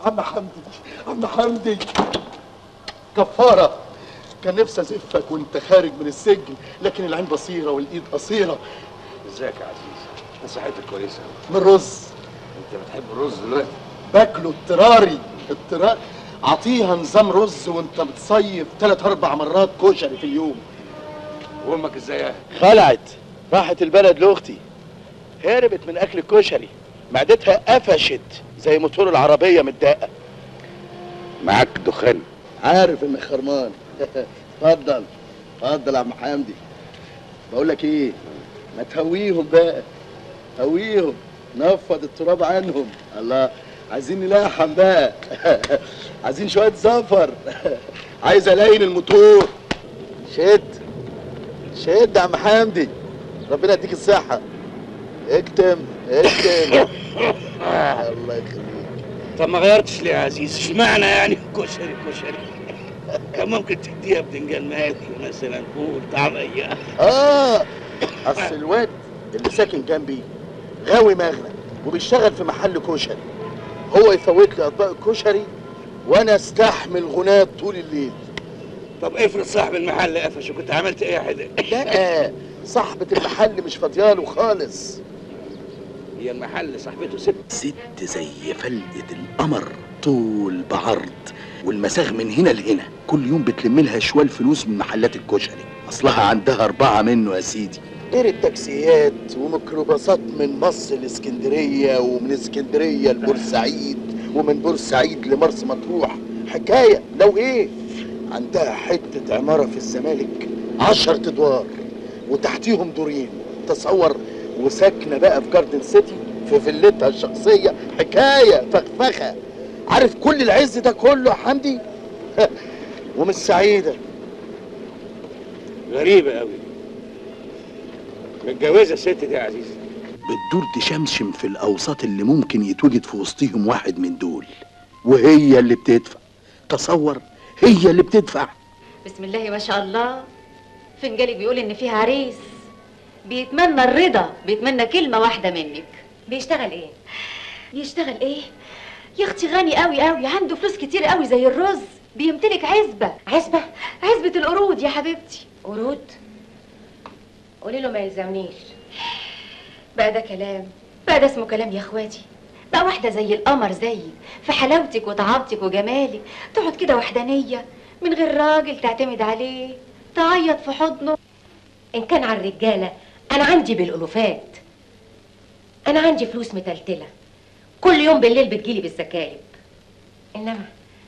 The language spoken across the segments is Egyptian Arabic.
عم حمدي عم حمدي كفاره كان نفسي ازفك وانت خارج من السجن لكن العين بصيره والايد قصيره ازيك يا عزيز انت صحتك كويسه من رز انت بتحب الرز دلوقتي باكله اضطراري اضطراري عطيها نظام رز وانت بتصيف ثلاث اربع مرات كشري في اليوم وامك ازاي خلعت راحت البلد لاختي هربت من اكل الكشري معدتها قفشت زي موتور العربيه متدقق معاك دخان عارف انك خرمان اتفضل اتفضل يا عم حمدي بقول لك ايه ما تهويهم بقى هويهم نفض التراب عنهم الله عايزين نلحم بقى عايزين شويه زفر عايز الين الموتور شد شد يا عم حمدي ربنا يديك الصحه اكتم اكتم الله يخليك طب ما غيرتش ليه يا عزيز اشمعنى يعني كشري كشري كان ممكن تديها بدنجان مالي مثلا فول طعميه اه اصل الواد اللي ساكن جنبي غاوي مغنى وبيشتغل في محل كشري هو يفوت لي اطباق الكشري وانا استحمل غناه طول الليل طب افرض صاحب المحل قفش وكنت عملت ايه يا حدق لا صاحبة المحل مش فاضياله خالص هي المحل صاحبته ست ست زي فلقة القمر طول بعرض والمساغ من هنا لهنا كل يوم بتلم لها شوال فلوس من محلات الكشري اصلها عندها اربعة منه يا سيدي غير التاكسيات وميكروباصات من مصر لاسكندرية ومن اسكندرية لبورسعيد ومن بورسعيد لمرسى مطروح حكاية لو ايه عندها حتة عمارة في الزمالك عشر ادوار وتحتيهم دورين تصور وساكنة بقى في جاردن سيتي في فيلتها الشخصية حكاية فخفخة عارف كل العز ده كله يا حمدي ومش سعيدة غريبه قوي متجوزه الست دي يا عزيز بتدور تشمشم في الاوساط اللي ممكن يتوجد في وسطهم واحد من دول وهي اللي بتدفع تصور هي اللي بتدفع بسم الله ما شاء الله فنجالك بيقول ان فيها عريس بيتمنى الرضا بيتمنى كلمة واحدة منك بيشتغل ايه يشتغل ايه يا اختي غني قوي قوي عنده فلوس كتير قوي زي الرز بيمتلك عزبة عزبة عزبة القرود يا حبيبتي قرود قولي له ما يلزمنيش بقى ده كلام بقى ده اسمه كلام يا اخواتي بقى واحدة زي القمر زيك في حلاوتك وطعامتك وجمالك تقعد كده وحدانية من غير راجل تعتمد عليه تعيط في حضنه ان كان على الرجاله انا عندي بالالوفات انا عندي فلوس متلتله كل يوم بالليل بتجيلي بالزكايب انما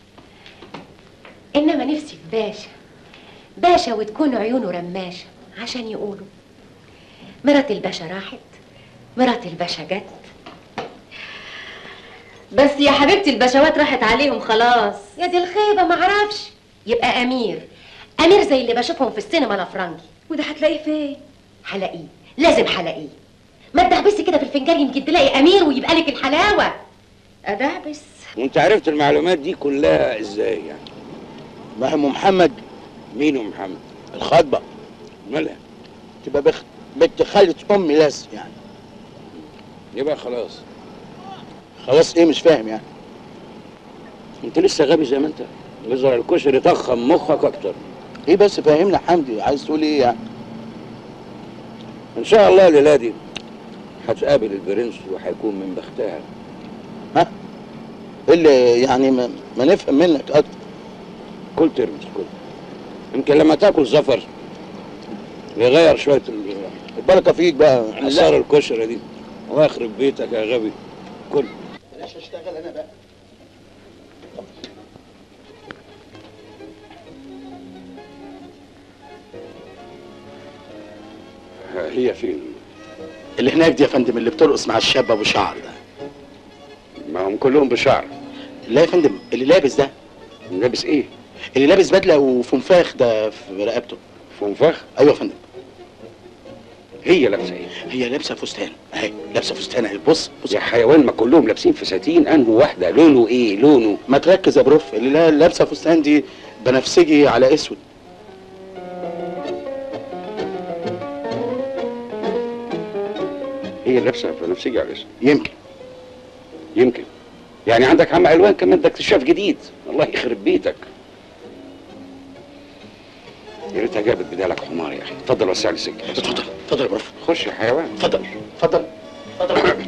انما نفسي في باشا باشا وتكون عيونه رماشه عشان يقولوا مرات الباشا راحت مرات الباشا جت بس يا حبيبتي البشوات راحت عليهم خلاص يا دي الخيبه معرفش يبقى امير امير زي اللي بشوفهم في السينما الافرنجي وده هتلاقيه فين حلاقيه لازم حلاقيه ما تدعبسي كده في الفنجان يمكن تلاقي امير ويبقى لك الحلاوه ادعبس وانت عرفت المعلومات دي كلها ازاي يعني ما ام محمد مين ام محمد الخطبة مالها تبقى بخت بنت خالة امي لازم يعني يبقى خلاص خلاص ايه مش فاهم يعني انت لسه غبي زي ما انت يظهر الكشري طخم مخك اكتر ايه بس فاهمنا حمدي عايز تقول ايه يعني ان شاء الله الليله دي هتقابل البرنس وهيكون من بختها ها إيه اللي يعني ما, ما نفهم منك اكتر كل ترمس كل يمكن لما تاكل زفر يغير شويه ال- البركه فيك بقى اثار الكشري دي الله يخرب بيتك يا غبي كل بلاش اشتغل انا بقى هي فين اللي هناك دي يا فندم اللي بترقص مع الشاب ابو شعر ده ما هم كلهم بشعر لا يا فندم اللي لابس ده لابس ايه اللي لابس بدله وفنفاخ ده في رقبته فنفخ ايوه يا فندم هي لابسه ايه هي لابسه فستان اهي لابسه فستان اهي بص بص يا حيوان ما كلهم لابسين فساتين انه واحده لونه ايه لونه ما تركز يا بروف اللي لا- لابسه فستان دي بنفسجي على اسود هي لابسه بنفسجي على اسم يمكن يمكن يعني عندك عم علوان كمان ده اكتشاف جديد الله يخرب بيتك يا ريتها جابت بدالك حمار يا اخي اتفضل وسع لي سكه اتفضل اتفضل يا مرفق خش يا حيوان اتفضل اتفضل اتفضل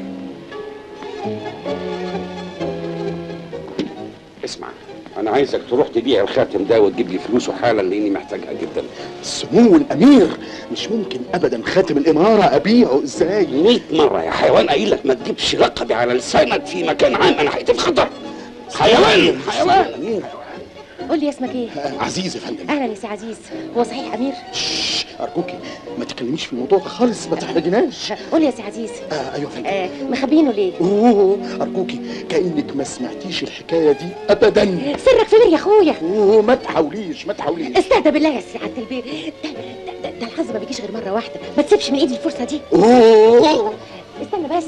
اسمع انا عايزك تروح تبيع الخاتم ده وتجيب لي فلوسه حالا لاني محتاجها جدا سمو الامير مش ممكن ابدا خاتم الاماره ابيعه ازاي 100 مره يا حيوان قايل لك ما تجيبش لقبي على لسانك في مكان عام انا حياتي في خطر حيوان حيوان الامير قول لي اسمك ايه آه، عزيز يا فندم اهلا يا سي عزيز هو صحيح امير شش، ارجوكي ما تتكلميش في الموضوع ده خالص ما تحرجناش قول لي يا سي عزيز آه ايوه يا فندم آه مخبينه ليه اوه ارجوكي كانك ما سمعتيش الحكايه دي ابدا سرك في مير يا اخويا اوه ما تحاوليش ما تحاوليش استهدى بالله يا سي عبد البيت ده, ده, ده, ده الحظ ما بيجيش غير مره واحده ما تسيبش من ايدي الفرصه دي اوه استنى بس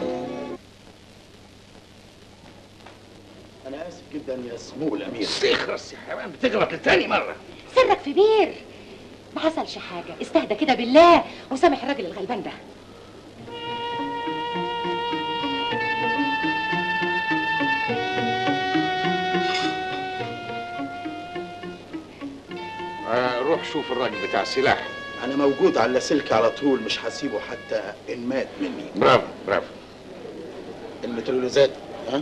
انا اسف جدا يا سمو الامير تخرس يا حيوان بتغلط لتاني مره سرك في بير ما حصلش حاجه استهدى كده بالله وسامح الراجل الغلبان ده آه روح شوف الراجل بتاع السلاح انا موجود على سلك على طول مش هسيبه حتى ان مات مني برافو برافو المترولوزات ها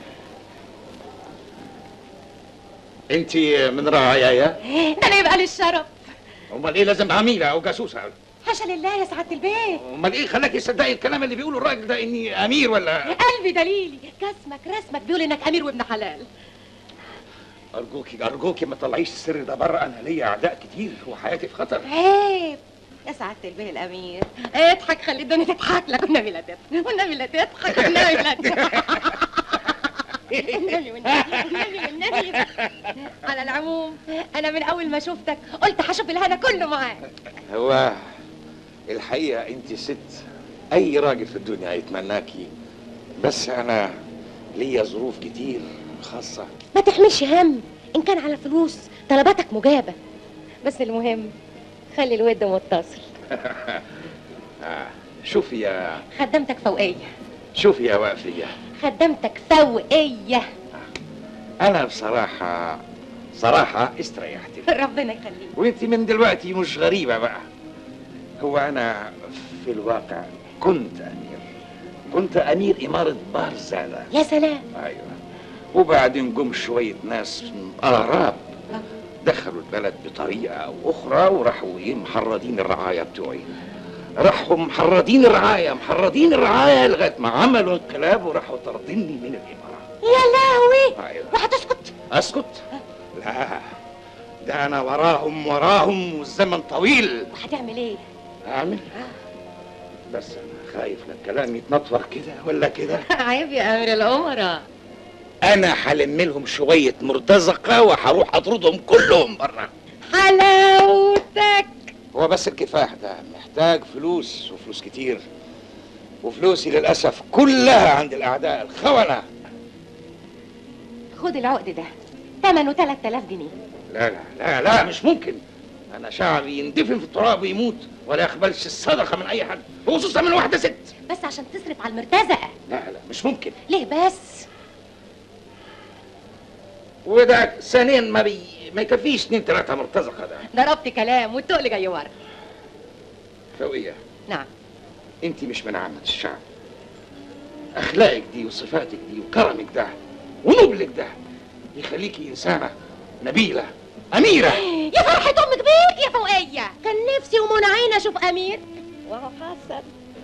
انت من رعايايا ده انا يبقى لي الشرف امال ايه لازم عميله او جاسوسه حاشا لله يا سعاده البيت امال ايه خلاك تصدقي الكلام اللي بيقوله الراجل ده اني امير ولا قلبي دليلي جسمك رسمك بيقول انك امير وابن حلال ارجوكي ارجوكي ما تطلعيش السر ده بره انا ليا اعداء كتير وحياتي في خطر عيب يا سعادة البيه الأمير اضحك خلي الدنيا تضحك لك والنبي لا تضحك والنبي لا تضحك والنبي لا تضحك والنبي والنبي والنبي والنبي على العموم أنا من أول ما شفتك قلت هشوف الهنا كله معاك هو الحقيقه انت ست اي راجل في الدنيا يتمناكي بس انا ليا ظروف كتير خاصه ما تحملش هم إن كان على فلوس طلباتك مجابة بس المهم خلي الود متصل آه، شوفي يا خدمتك فوقية شوفي يا وافيه خدمتك فوقية انا بصراحه صراحه استريحت ربنا يخليك وانت من دلوقتي مش غريبه بقى هو انا في الواقع كنت امير كنت امير اماره بارزاده يا سلام ايوه وبعدين جم شويه ناس اغراب دخلوا البلد بطريقه او اخرى وراحوا ايه محرضين الرعايه بتوعي راحوا محرضين الرعايه محرضين الرعايه لغايه ما عملوا انقلاب وراحوا طردني من الاماره يا لهوي ايوه وهتسكت اسكت لا ده انا وراهم وراهم والزمن طويل وهتعمل ايه اعمل بس انا خايف لا الكلام يتنطور كده ولا كده عيب يا امير الامراء انا هلم لهم شويه مرتزقه وهروح اطردهم كلهم بره حلاوتك هو بس الكفاح ده محتاج فلوس وفلوس كتير وفلوسي للاسف كلها عند الاعداء الخونه خد العقد ده ثمنه 3000 جنيه لا لا لا لا مش ممكن انا شعبي يندفن في التراب ويموت ولا يقبلش الصدقه من اي حد وخصوصا من واحده ست بس عشان تصرف على المرتزقه لا لا مش ممكن ليه بس وده ثانيا ما بي ما يكفيش اتنين تلاته مرتزقه ده ضربت كلام والتقل جاي ورا فوقيه نعم انت مش من عامه الشعب اخلاقك دي وصفاتك دي وكرمك ده ونبلك ده يخليكي انسانه نبيله اميره يا فرحة امك بيك يا فوقية كان نفسي ومنى عيني اشوف امير وهو حصل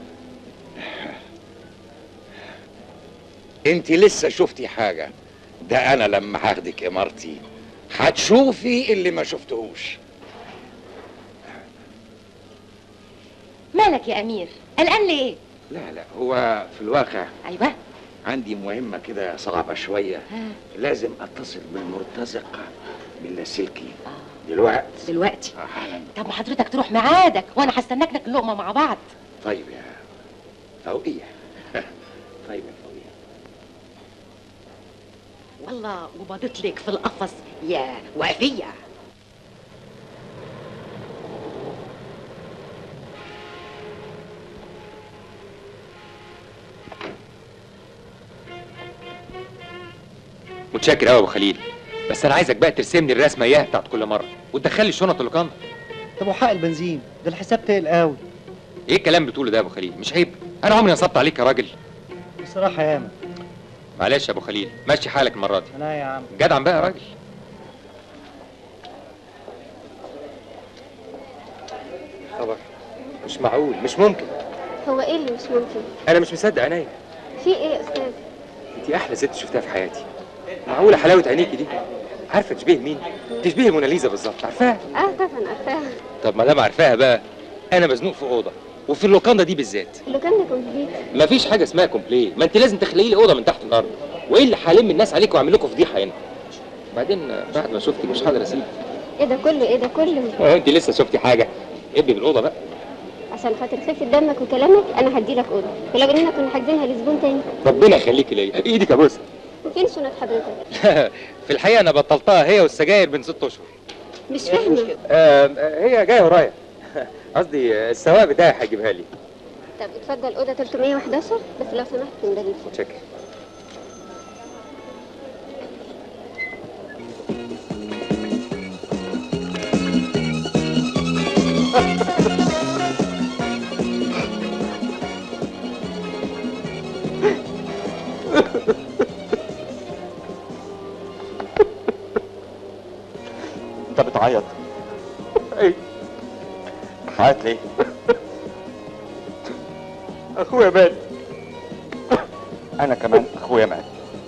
انت لسه شفتي حاجه ده انا لما هاخدك امارتي هتشوفي اللي ما شفتهوش مالك يا امير قلقان ليه لا لا هو في الواقع ايوه عندي مهمه كده صعبه شويه ها لازم اتصل بالمرتزقه باللاسلكي دلوقتي دلوقتي آه. طب ما حضرتك تروح ميعادك وانا هستناك ناكل لقمه مع بعض طيب يا فوقيه طيب يا فوقيه والله وبضت لك في القفص يا وافيه متشكر قوي يا ابو خليل بس انا عايزك بقى ترسم لي الرسمه اياها بتاعت كل مره وتدخل لي الشنط اللوكاندا طب وحق البنزين ده الحساب تقل قوي ايه الكلام اللي بتقوله ده يا ابو خليل مش عيب انا عمري نصبت عليك يا راجل بصراحه ياما معلش يا ابو خليل مشي حالك المره دي انا يا عم جدع بقى يا راجل خبر مش معقول مش ممكن هو ايه اللي مش ممكن انا مش مصدق عينيا في ايه يا استاذ انت احلى ست شفتها في حياتي معقوله حلاوه عينيكي دي عارفه تشبه مين تشبه موناليزا بالظبط عارفاها اه طبعا عارفاها طب ما دام عارفاها بقى انا مزنوق في اوضه وفي اللوكاندا دي بالذات اللي كان ده كومبليت مفيش حاجه اسمها كومبلي ما انت لازم تخلقي لي اوضه من تحت الارض وايه اللي هلم الناس عليك واعمل لكم فضيحه هنا بعدين بعد ما شفتك مش هقدر اسيبك ايه ده كله ايه ده كله اه انت لسه شفتي حاجه ابني بالاوضه بقى عشان خاطر خفة دمك وكلامك انا هديلك اوضه ولو اننا كنا حاجزينها لزبون تاني ربنا يخليكي ليا ايدك ابوسها وفين شنط حضرتك في الحقيقه انا بطلتها هي والسجاير من ست اشهر مش فاهمه هي جايه ورايا قصدي السواق بتاعي هيجيبها لي طب اتفضل اوضه 311 بس لو سمحت تندهي فوق متشكر انت بتعيط ايه بتعيط ليه اخويا مات انا كمان اخويا مات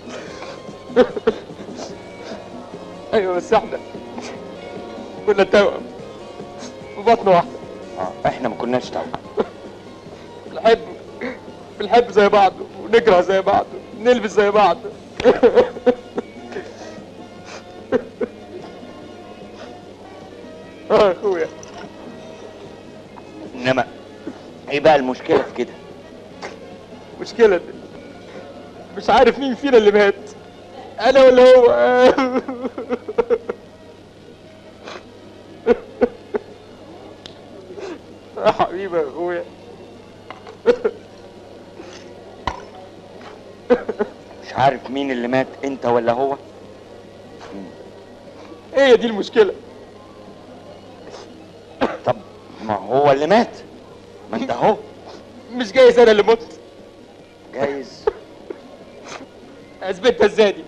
ايوه بس احنا كنا توأم في بطن واحده اه احنا ما كناش توأم بنحب بنحب زي بعض ونكره زي بعض نلبس زي بعض اه اخويا انما ايه بقى المشكله في كده مشكلة مش عارف مين فينا اللي مات انا ولا هو يا حبيبي يا اخويا مش عارف مين اللي مات انت ولا هو هي دي المشكلة طب ما هو اللي مات ما انت اهو مش جايز انا اللي مت جايز اثبتها ازاي دي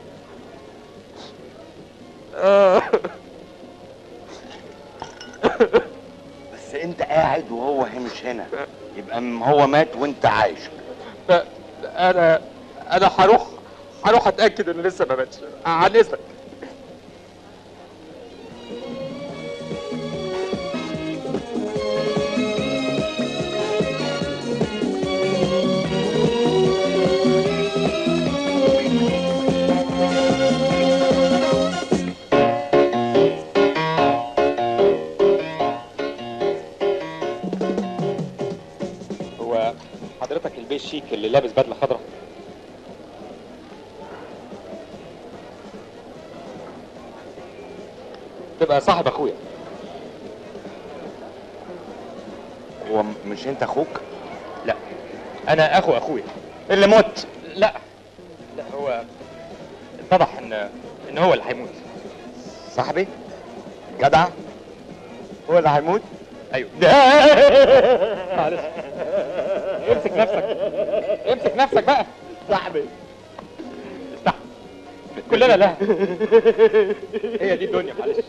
آه. بس انت قاعد وهو مش هنا يبقى م- هو مات وانت عايش لا انا انا هروح هروح اتاكد انه لسه ما ماتش عن اذنك هو حضرتك البيه الشيك اللي لابس بدله خضراء تبقى صاحب اخويا هو م- مش انت اخوك لا انا اخو اخويا اللي مت لا لا هو اتضح ان ان هو اللي هيموت صاحبي جدع هو اللي هيموت ايوه معلش امسك نفسك امسك نفسك بقى صاحبي استحمل كلنا لا هي دي الدنيا معلش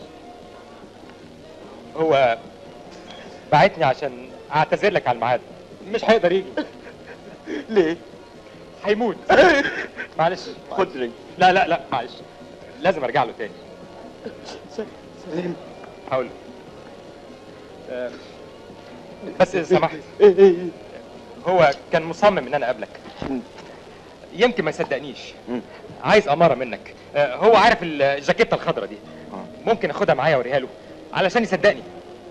هو بعتني عشان اعتذر لك على الميعاد مش هيقدر يجي ليه هيموت معلش خد رجل لا لا لا معلش لازم ارجع له تاني سلام هقول له آه، بس إذا سمحت هو كان مصمم ان انا اقابلك يمكن ما يصدقنيش مم. عايز اماره منك آه، هو عارف الجاكيته الخضراء دي آه. ممكن اخدها معايا واوريها له علشان يصدقني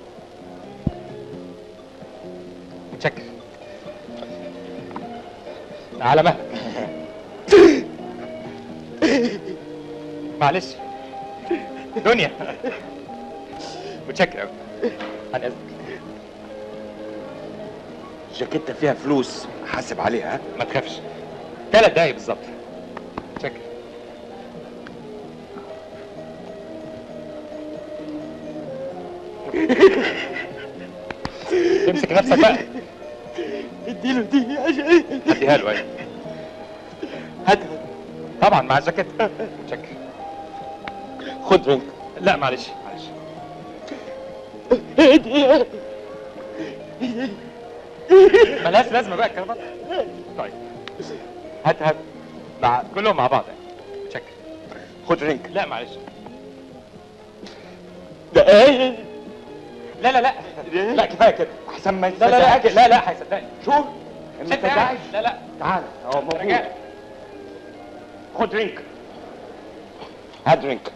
متشكر على مهلك معلش دنيا متشكر قوي عن اذنك جاكيتة فيها فلوس حاسب عليها ها؟ ما تخافش ثلاث دقايق بالظبط متشكر امسك نفسك بقى اديله دي عشان اديها له ايوه هات طبعا مع الجاكيت شكل خد درينك لا معلش معلش ملهاش لازمه بقى الكلام ده طيب هات هات مع كلهم مع بعض يعني شكل خد درينك لا معلش ده لا لا لا لا كفايه كده احسن ما لا لا لا يتصدقش. لا لا هيصدقني شوف انت انت قاعد لا لا تعال اهو موجود رجال خد درينك هات درينك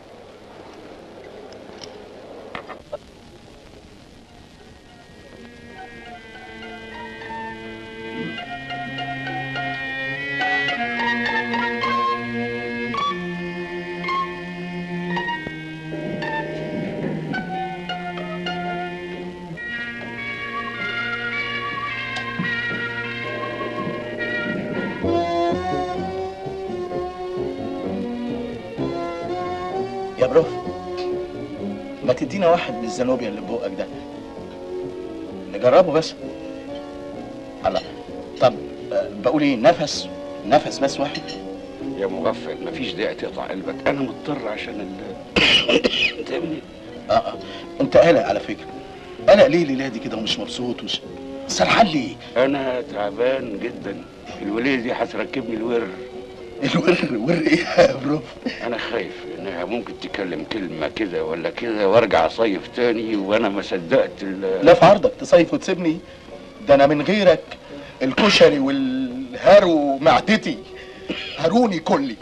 يا بروف ما تدينا واحد من الزنوبيا اللي ببقك ده نجربه بس الله طب آه، بقول ايه نفس نفس بس واحد يا مغفل مفيش داعي تقطع قلبك انا مضطر عشان ال فهمني اه اه انت قلق على فكره قلق ليه الليله دي كده ومش مبسوط وش سرحان ليه انا تعبان جدا الوليه دي هتركبني الور الور ور ايه يا بروف انا خايف انها ممكن تكلم كلمه كده ولا كده وارجع اصيف تاني وانا ما صدقت ال- لا في عرضك تصيف وتسيبني ده انا من غيرك الكشري والهرو معدتي هروني كلي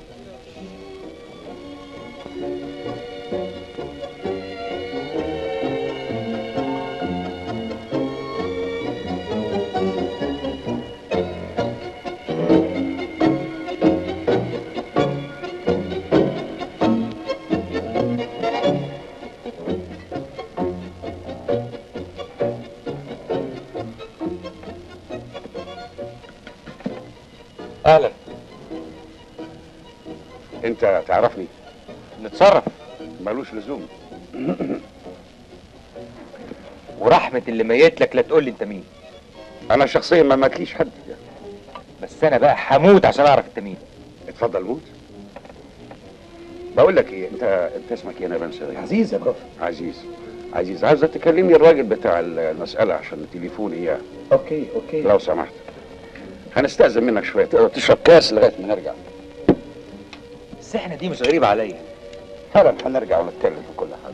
اهلا انت تعرفني نتصرف ملوش لزوم ورحمه اللي ميت لك لا تقول لي انت مين انا شخصيا ما ماتليش حد بس انا بقى هموت عشان اعرف انت مين اتفضل موت بقول لك ايه انت انت اسمك ايه انا بنسى عزيز يا بروف عزيز عزيز عايزة تكلمني الراجل بتاع المسألة عشان التليفون اياه اوكي اوكي لو سمحت هنستأذن منك شوية تقدر تشرب كاس لغاية ما نرجع السحنه دي مش غريبه عليا فعلا هنرجع ونتكلم في كل حاجة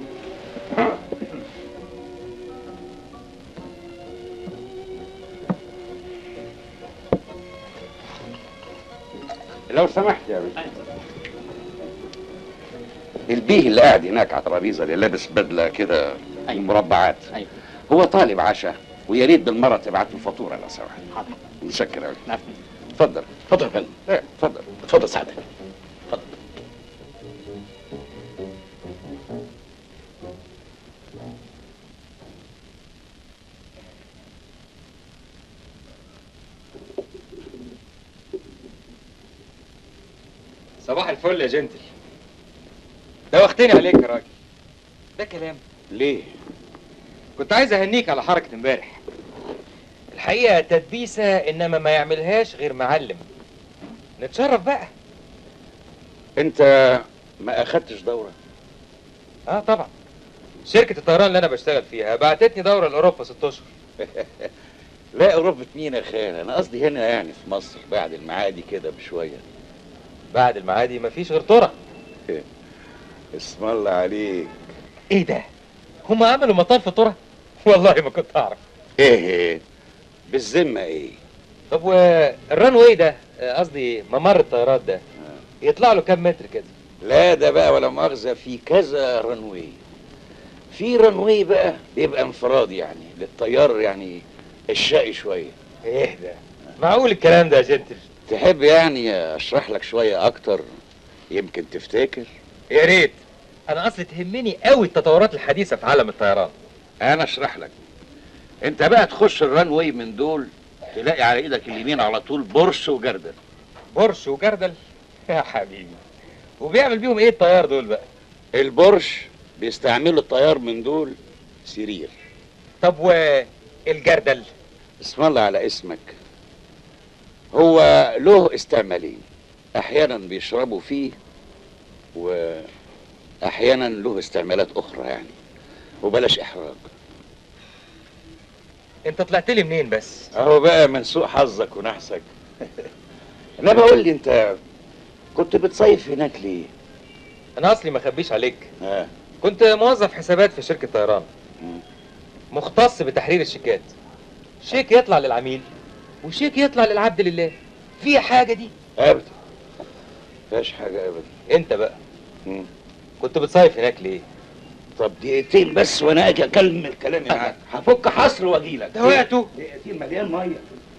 لو سمحت يا بيه البيه اللي قاعد هناك على الترابيزه اللي لابس بدله كده مربعات أيوة. هو طالب عشاء ويا ريت بالمره تبعت له فاتوره لو سمحت حاضر متشكر قوي نعم. اتفضل اتفضل يا فندم ايه اتفضل اتفضل سعادتك اتفضل صباح الفل يا جنتل دوختني عليك يا راجل ده كلام ليه كنت عايز اهنيك على حركه امبارح الحقيقه تدبيسه انما ما يعملهاش غير معلم نتشرف بقى انت ما اخدتش دوره اه طبعا شركه الطيران اللي انا بشتغل فيها بعتتني دوره لاوروبا ست اشهر لا اوروبا مين يا خال انا قصدي هنا يعني في مصر بعد المعادي كده بشويه بعد المعادي مفيش غير طرق اسم الله عليك ايه ده هم عملوا مطار في طرق والله ما كنت اعرف ايه بالذمه ايه طب والران واي ده آه، قصدي ممر الطيارات ده يطلع له كام متر كده لا ده بقى ولا مؤاخذه في كذا رنوي في رنوي بقى بيبقى انفرادي يعني للطيار يعني الشقي شويه ايه ده معقول الكلام ده يا جنتل تحب يعني اشرح لك شويه اكتر يمكن تفتكر يا ريت انا اصل تهمني قوي التطورات الحديثه في عالم الطيران انا اشرح لك انت بقى تخش الرنوي من دول تلاقي على ايدك اليمين على طول بورش وجردل بورش وجردل يا حبيبي وبيعمل بيهم ايه الطيار دول بقى البورش بيستعملوا الطيار من دول سرير طب و الجردل اسم الله على اسمك هو له استعمالين احيانا بيشربوا فيه واحيانا له استعمالات اخرى يعني وبلاش احراج انت طلعت لي منين بس اهو بقى من سوء حظك ونحسك انا بقول لي انت كنت بتصيف هناك ليه انا اصلي ما اخبيش عليك ها كنت موظف حسابات في شركه طيران مم. مختص بتحرير الشيكات شيك يطلع للعميل وشيك يطلع للعبد لله في حاجه دي ابدا فيهاش حاجه ابدا انت بقى مم. كنت بتصيف هناك ليه طب دقيقتين بس وانا اجي اكمل كلامي معاك هفك حصر واجي لك ده وقته دقيقتين مليان ميه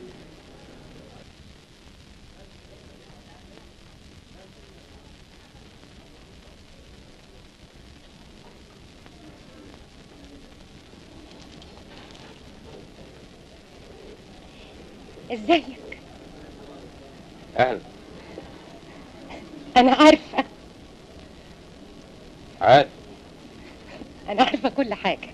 ازيك اهلا انا عارفه عاد انا عارفه كل حاجه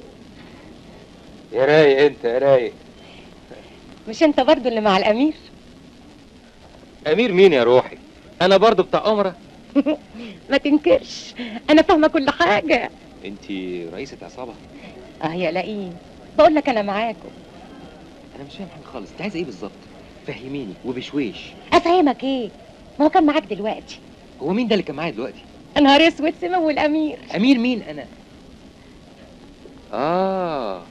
يا رايق انت يا رايق مش انت برضو اللي مع الامير امير مين يا روحي انا برضو بتاع امره ما تنكرش انا فاهمه كل حاجه انت رئيسة عصابة اه يا لئيم بقول لك انا معاكم انا مش فاهم حاجة خالص انت عايزة ايه بالظبط فهميني وبشويش افهمك ايه ما هو كان معاك دلوقتي هو مين ده اللي كان معايا دلوقتي نهار اسود سمو الامير امير مين انا اه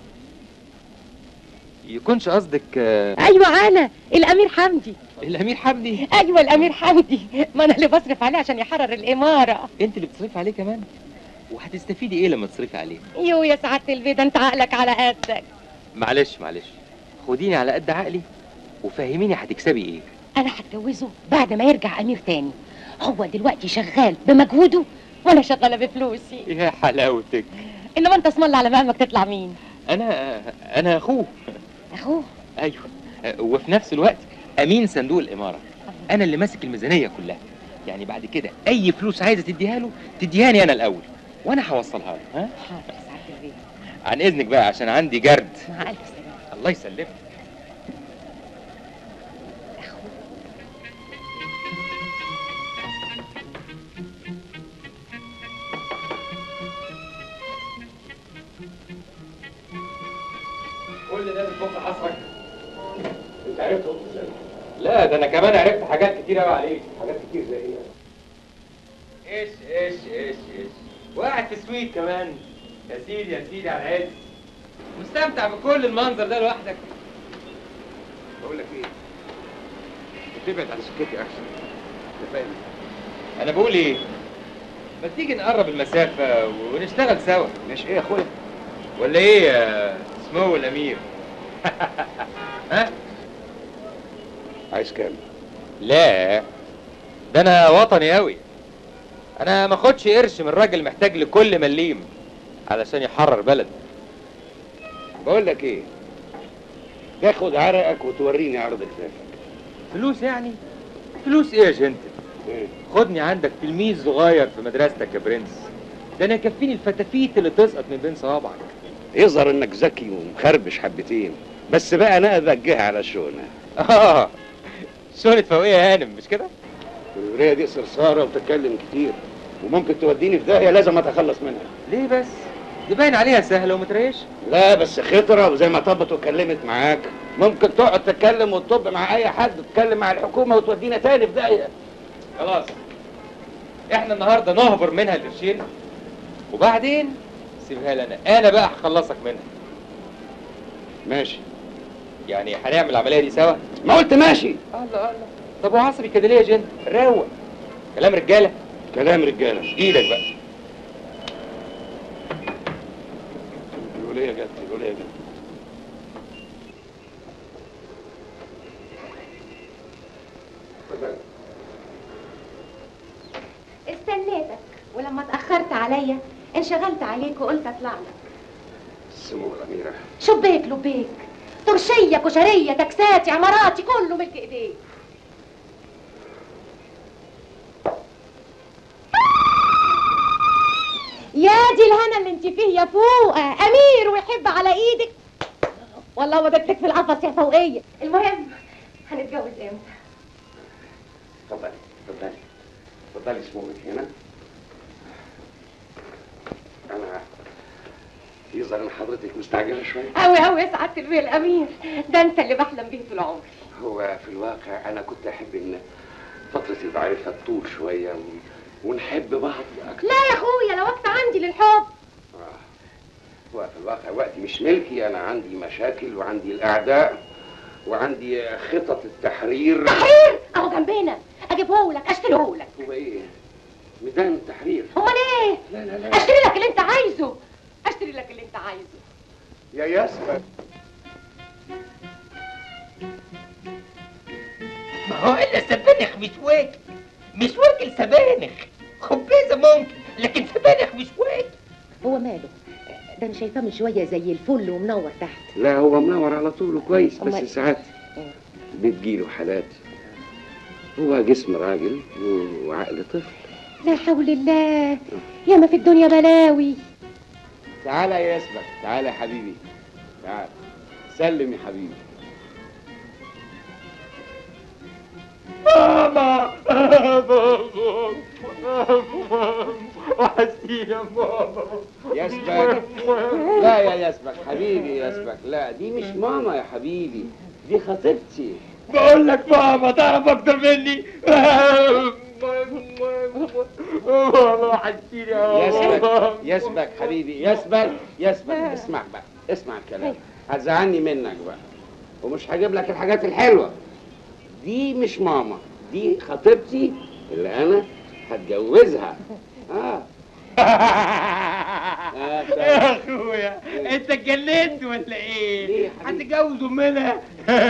يكونش قصدك آه، ايوه انا الامير حمدي الامير حمدي ايوه الامير حمدي ما انا اللي بصرف عليه عشان يحرر الاماره انت اللي بتصرفي عليه كمان وهتستفيدي ايه لما تصرفي عليه يو يا سعاده البيضه انت عقلك على قدك معلش معلش خديني على قد عقلي وفهميني هتكسبي ايه انا هتجوزه بعد ما يرجع امير تاني هو دلوقتي شغال بمجهوده وانا شغاله بفلوسي يا حلاوتك انما انت اسم الله على مقامك تطلع مين انا انا اخوه اخوه ايوه وفي نفس الوقت امين صندوق الاماره انا اللي ماسك الميزانيه كلها يعني بعد كده اي فلوس عايزه تديها له تديهاني انا الاول وانا هوصلها له ها حاضر يا سعاده البيضه عن اذنك بقى عشان عندي جرد مع الف سلامه الله يسلمك اخوه كل ده بتفك حصرك انت عرفت قلت ازاي لا ده انا كمان عرفت حاجات كتير قوي عليك حاجات كتير زي ايه ايش ايش ايش ايش وقاعد في سويت كمان يا سيدي يا سيدي على العز مستمتع بكل المنظر ده لوحدك بقول لك ايه تبعد عن سكتي احسن انت فاهم انا بقول ايه ما تيجي نقرب المسافة ونشتغل سوا ماشي ايه يا اخويا ولا ايه يا سمو الامير ها عايز كام لا ده انا وطني قوي انا ما اخدش قرش من راجل محتاج لكل مليم علشان يحرر بلد بقول لك ايه تاخد عرقك وتوريني عرض كتافك فلوس يعني فلوس ايه يا جنتل ايه خدني عندك تلميذ صغير في مدرستك يا برنس ده انا يكفيني الفتافيت اللي تسقط من بين صوابعك يظهر انك ذكي ومخربش حبتين بس بقى انا اوجهها على الشؤنة اه شغلة فوقية يا هانم مش كده الولايه دي صرصاره وتتكلم كتير وممكن توديني في داهيه لازم اتخلص منها ليه بس دي باين عليها سهلة ومتريش لا بس خطره وزي ما طبت وكلمت معاك ممكن تقعد تتكلم وتطب مع اي حد تتكلم مع الحكومه وتودينا تاني في داهيه خلاص احنا النهارده نهبر منها القرشين وبعدين سيبها لنا انا بقى هخلصك منها ماشي يعني هنعمل العمليه دي سوا ما قلت ماشي الله الله طب وعصبي كده ليه يا جن روق كلام رجاله كلام رجاله ايدك بقى الولايه جت الولايه جت استنيتك ولما اتاخرت عليا انشغلت عليك وقلت اطلع لك سمو الاميره شبيك لبيك ترشيه كشريه تكساتي عماراتي كله ملك ايديك يا دي الهنا اللي انت فيه يا فوقه امير ويحب على ايدك والله ودتك في القفص يا فوقيه المهم هنتجوز امتى اتفضلي اتفضلي اتفضلي اسمك هنا انا يظهر ان حضرتك مستعجله شويه قوي قوي يا سعاده البيه الامير ده انت اللي بحلم بيه طول عمري هو في الواقع انا كنت احب ان فتره المعرفه تطول شويه و... ونحب بعض اكتر لا يا اخويا لو وقت عندي للحب آه. هو في الواقع وقتي مش ملكي انا عندي مشاكل وعندي الاعداء وعندي خطط التحرير تحرير اهو جنبنا اجيبه لك اشتريه لك هو ايه ميدان التحرير امال ايه لا لا لا اشتري لك اللي انت عايزه اشتري لك اللي انت عايزه يا ياسمن ما هو الا سبانخ مش واكل مش واكل سبانخ خبيزه ممكن لكن سبانخ مش واكل هو ماله ده انا شايفاه من شويه زي الفل ومنور تحت لا هو منور على طول وكويس أمال- بس ساعات بتجيله حالات هو جسم راجل و- وعقل طفل لا حول الله يا ما في الدنيا بلاوي تعالى يا ياسمك تعالى يا حبيبي تعال سلم يا حبيبي ماما وحشتيني يا ماما ياسمك لا يا ياسمك حبيبي ياسمك لا دي مش ماما يا حبيبي دي خطيبتي بقول لك ماما تعرف اكتر مني ماما وحشتيني يا ياسمك ماما ياسمك حبيبي ياسمك ياسمك اسمع بقى اسمع الكلام هتزعلني منك بقى ومش هجيب لك الحاجات الحلوه دي مش ماما دي خطيبتي اللي انا هتجوزها اه آه، يا اخويا انت اتجننت ولا ايه؟ هتتجوز امنا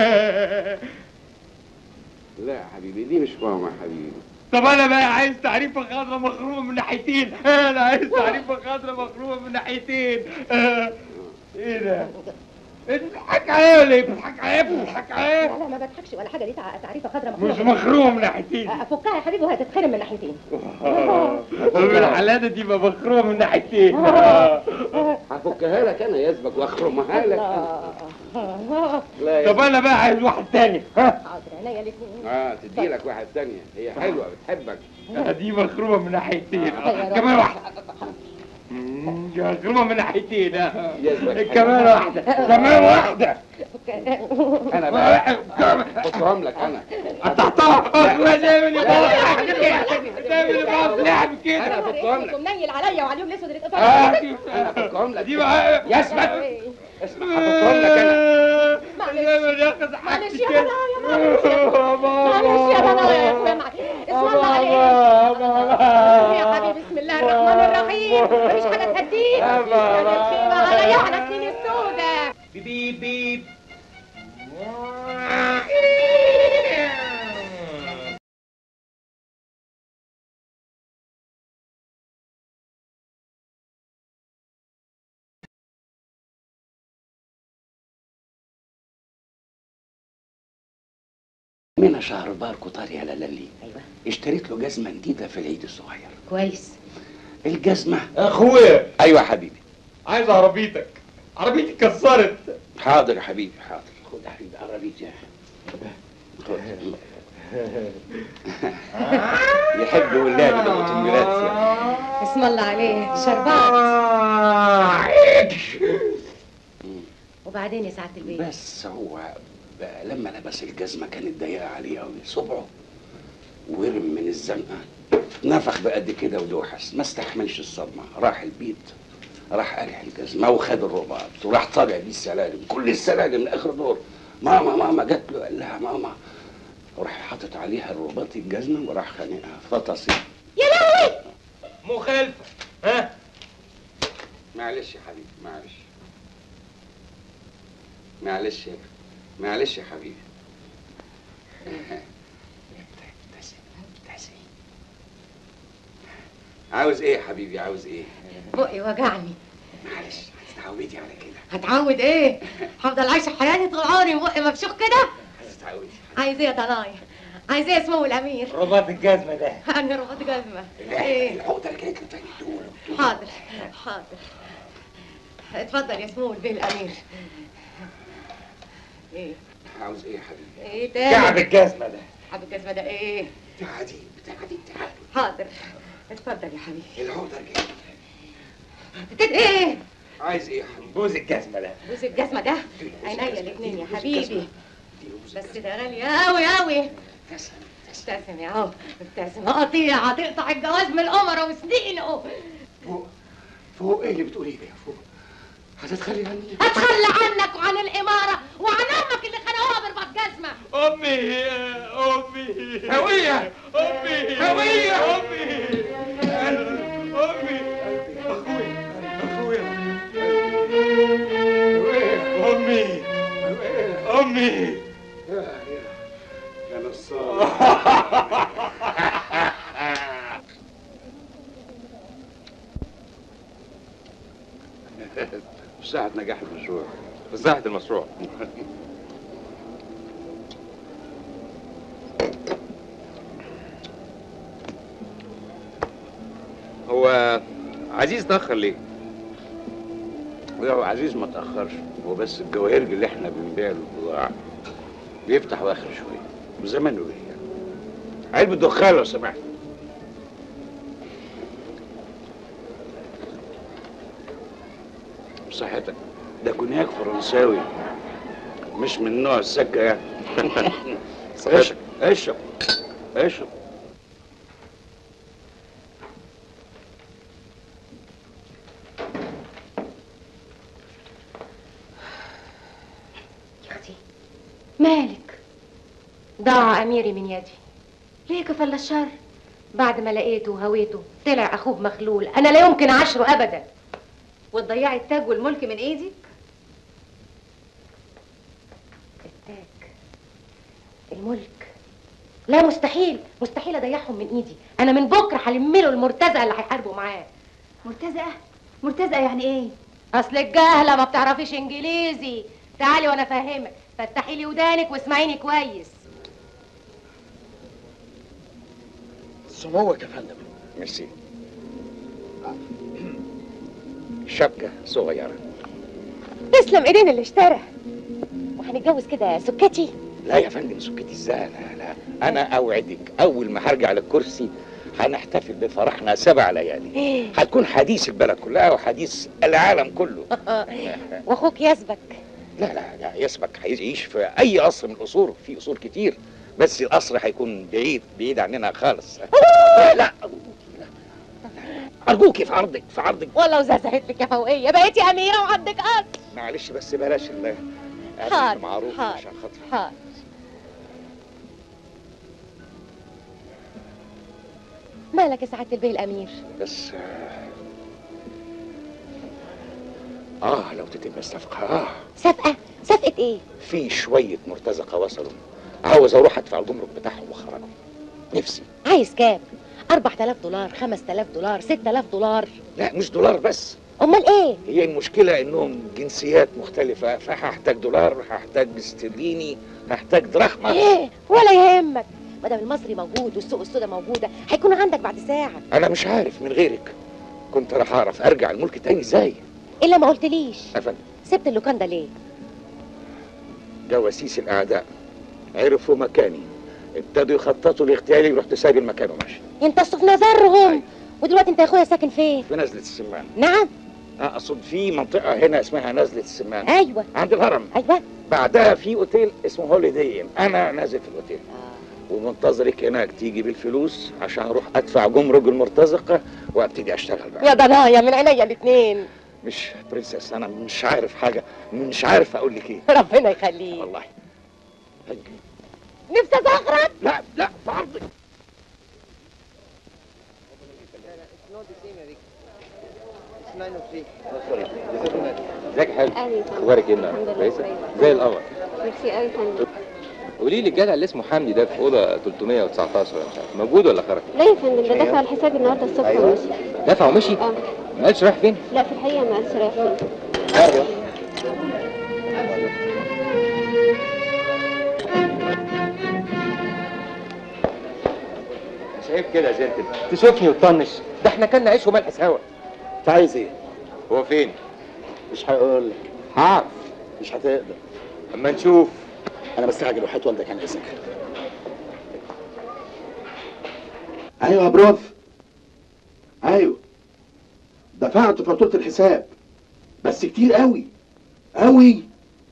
لا يا حبيبي دي مش ماما يا حبيبي طب انا بقى عايز تعريفه خضراء مخرومه من ناحيتين انا عايز تعريفه خضراء مخرومه من ناحيتين آه، ايه ده؟ بتضحك عليا ولا ايه؟ بتضحك عليا بتضحك عليا لا لا ما بضحكش ولا حاجه دي تع- تعريفه خضراء مش مخرومه من ناحيتين افكها يا حبيبي وهتتخرم من ناحيتين الحلاده دي بقى مخرومه من ناحيتين هفكها لك انا ياسبك واخرمها لك لا يا طب انا بقى عايز واحد تاني ها حاضر عينيا الاثنين اه تدي لك واحد تانية هي حلوه بتحبك دي مخرومه من ناحيتين كمان واحده مم، دي مخرومه من ناحيتين ها. ياسبك كمان واحده كمان واحده انا بقى بصهم لك انا قطعتها ما تعمل يا بابا تعمل يا بابا لعب كده انا افكهم لك منيل عليا وعليهم الاسود اللي اتقطع انا افكهم لك دي بقى ياسمك اسمع هفكهم لك انا معلش ياخد حاجتي معلش يا كده بنايا معلش يا بنايا يا اخويا معلش اسم الله عليك يا حبيبي بسم الله الرحمن الرحيم مفيش حاجه تهديك يا الخيمه عليا وعلى سنين السوداء بيب بيب من شهر باركو طاري على للي ايوه اشتريت له جزمه جديده في العيد الصغير كويس الجزمه اخويا ايوه يا حبيبي عايز عربيتك عربيتي اتكسرت حاضر يا حبيبي حاضر خد يا حبيبي عربيتي خد يحب ولادي بالاوتومبيلات يعني. اسم الله عليه شربات وبعدين يا سعاده البيت بس هو بقى لما لبس الجزمه كانت ضيقه عليه قوي صبعه ورم من الزنقه نفخ بقد كده ودوحس ما استحملش الصدمه راح البيت راح قلع الجزمه وخد الرباط وراح طالع بيه السلالم كل السلالم لاخر دور ماما ماما جت له قال لها ماما وراح حاطط عليها الرباط الجزمه وراح خانقها فطسي يا لهوي مخالفه ها معلش يا حبيبي معلش معلش يا معلش يا حبيبي ابتسم ابتسم عاوز ايه يا حبيبي عاوز ايه بقي وجعني معلش هتتعودي على كده هتعود ايه هفضل عايشه حياتي طول عمري بقي مفشوخ كده هتتعودي عايز ايه يا ضنايا عايز ايه اسمه الامير رباط الجزمه ده انا رباط جزمه ايه العقده اللي كانت بتاعت دول حاضر حاضر اتفضل يا سمو البيه الامير ايه عاوز ايه يا حبيبي ايه تاني كعب الجزمه ده حب الجزمه ده ايه بتاع دي بتاع دي تعال حاضر اتفضل يا حبيبي العقده جاي انت ايه عايز ايه يا حبيبي بوز الجزمه ده بوس الجزمه ده عينيا الاثنين يا حبيبي بس ده غالي قوي قوي ابتسم يا هو ابتسم قطيع هتقطع الجواز من القمر وسنينه فوق فوق ايه اللي بتقوليه ده يا فوق هتتخلي عني هتخلى عنك وعن الاماره وعن امك اللي خانقوها بربط جزمه امي امي هوية امي هوية. امي امي اخويا اخويا امي امي يا نصار ساعة نجاح المشروع مساحه المشروع هو عزيز تاخر ليه؟ يا عزيز ما تأخرش هو بس الجواهرج اللي احنا بنبيع له البضاعة بيفتح واخر شوية وزمانه ايه يعني علبة دخان لو سمحت بصحتك ده كونياك فرنساوي مش من نوع السكة يعني اشرب اشرب اشرب يا اختي مالك ضاع اميري من يدي ليه كفل الشر بعد ما لقيته وهويته طلع اخوه مخلول انا لا يمكن عشره ابدا وتضيعي التاج والملك من ايدك التاج الملك لا مستحيل مستحيل اضيعهم من ايدي انا من بكره هلم له المرتزقه اللي هيحاربوا معاه مرتزقه مرتزقه يعني ايه اصل الجهله ما بتعرفيش انجليزي تعالي وانا افهمك فتحي لي ودانك واسمعيني كويس سموك يا فندم ميرسي شبكة صغيرة تسلم ايدين اللي اشترى وهنتجوز كده سكتي لا يا فندم سكتي ازاي لا لا انا اوعدك اول ما هرجع للكرسي هنحتفل بفرحنا سبع ليالي هتكون حديث البلد كلها وحديث العالم كله واخوك يسبك لا لا لا يسبك هيعيش في اي قصر من القصور في قصور كتير بس القصر هيكون بعيد بعيد عننا خالص لا لا ارجوكي في عرضك في عرضك والله وزهزهت لك يا فوقيه بقيتي اميره وعندك قصر معلش بس بلاش الله حاضر، معروف حاضر. عشان خاطري حاضر مالك يا سعاده البيه الامير بس آه, اه لو تتم الصفقة اه صفقه صفقه ايه في شوية مرتزقة وصلوا عاوز اروح ادفع الجمرك بتاعهم واخرجهم نفسي عايز كام 4000 دولار 5000 دولار 6000 دولار لا مش دولار بس امال ايه هي المشكلة انهم جنسيات مختلفة فهحتاج دولار هحتاج استرليني هحتاج دراخمة ايه ولا يهمك ما دام المصري موجود والسوق السوداء موجوده هيكون عندك بعد ساعه انا مش عارف من غيرك كنت راح اعرف ارجع الملك تاني ازاي الا ما قلتليش افندم سبت اللوكان ده ليه جواسيس الاعداء عرفوا مكاني ابتدوا يخططوا لاغتيالي ورحت سايب المكان وماشي ينتصوا في نظرهم ودلوقتي انت يا اخويا ساكن فين في نزلة السمان نعم اقصد في منطقة هنا اسمها نزلة السمان ايوه عند الهرم ايوه بعدها في اوتيل اسمه هوليدي إن. انا نازل في الاوتيل ومنتظرك هناك تيجي بالفلوس عشان اروح ادفع جمرك المرتزقة وابتدي اشتغل بقى يا ضنايا من عينيا الاثنين مش برنسس انا مش عارف حاجة مش عارف اقول لك ايه ربنا يخليك والله نفسي ازغرط لا لا في عرضك ازيك يا حلو أهلا وسهلا. اخبارك ايه الحمد النهارده لله كويسه كويس. زي القمر ميرسي قوي يا فندم قولي لي الجدع اللي اسمه حمدي ده في اوضه 319 ولا مش عارف موجود ولا خرج لا يا فندم ده دفع الحساب النهارده الصبح أيوة. ومشي دفع ومشي اه ما قالش رايح فين لا في الحقيقه ما قالش رايح فين ايوه شايف كده يا زين تشوفني وتطنش ده احنا كنا عيش وملح سوا انت عايز ايه؟ هو فين مش هقول لك هعرف مش هتقدر اما نشوف انا بستعجل وحياة والدك عن اذنك ايوه يا بروف ايوه دفعت فاتورة الحساب بس كتير قوي قوي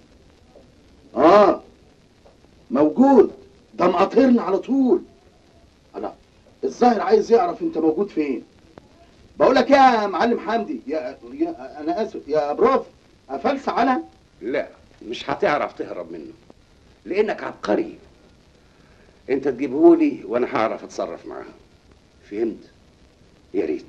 اه موجود ده مقاطرنا على طول انا الظاهر عايز يعرف انت موجود فين بقول لك يا معلم حمدي يا, يا انا اسف يا بروف افلس انا لا مش هتعرف تهرب منه لانك عبقري انت تجيبهولي وانا هعرف اتصرف معاه فهمت يا ريت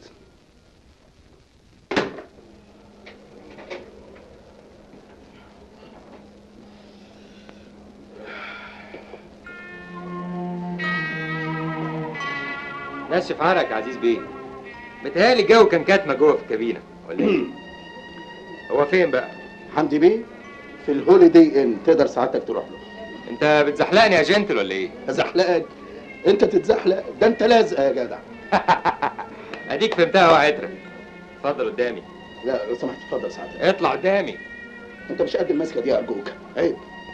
نشف عرق يا عزيز بيه متهيألي الجو كان كاتمه جوه في الكابينه ولا ايه؟ هو فين بقى؟ حمدي بيه في الهوليدي ان تقدر ساعتك تروح له انت بتزحلقني يا جنتل ولا ايه؟ ازحلقك انت تتزحلق ده انت لازق يا جدع اديك فهمتها وعترك اتفضل قدامي لا لو سمحت اتفضل ساعتك اطلع قدامي انت مش قد المسكه دي ارجوك عيب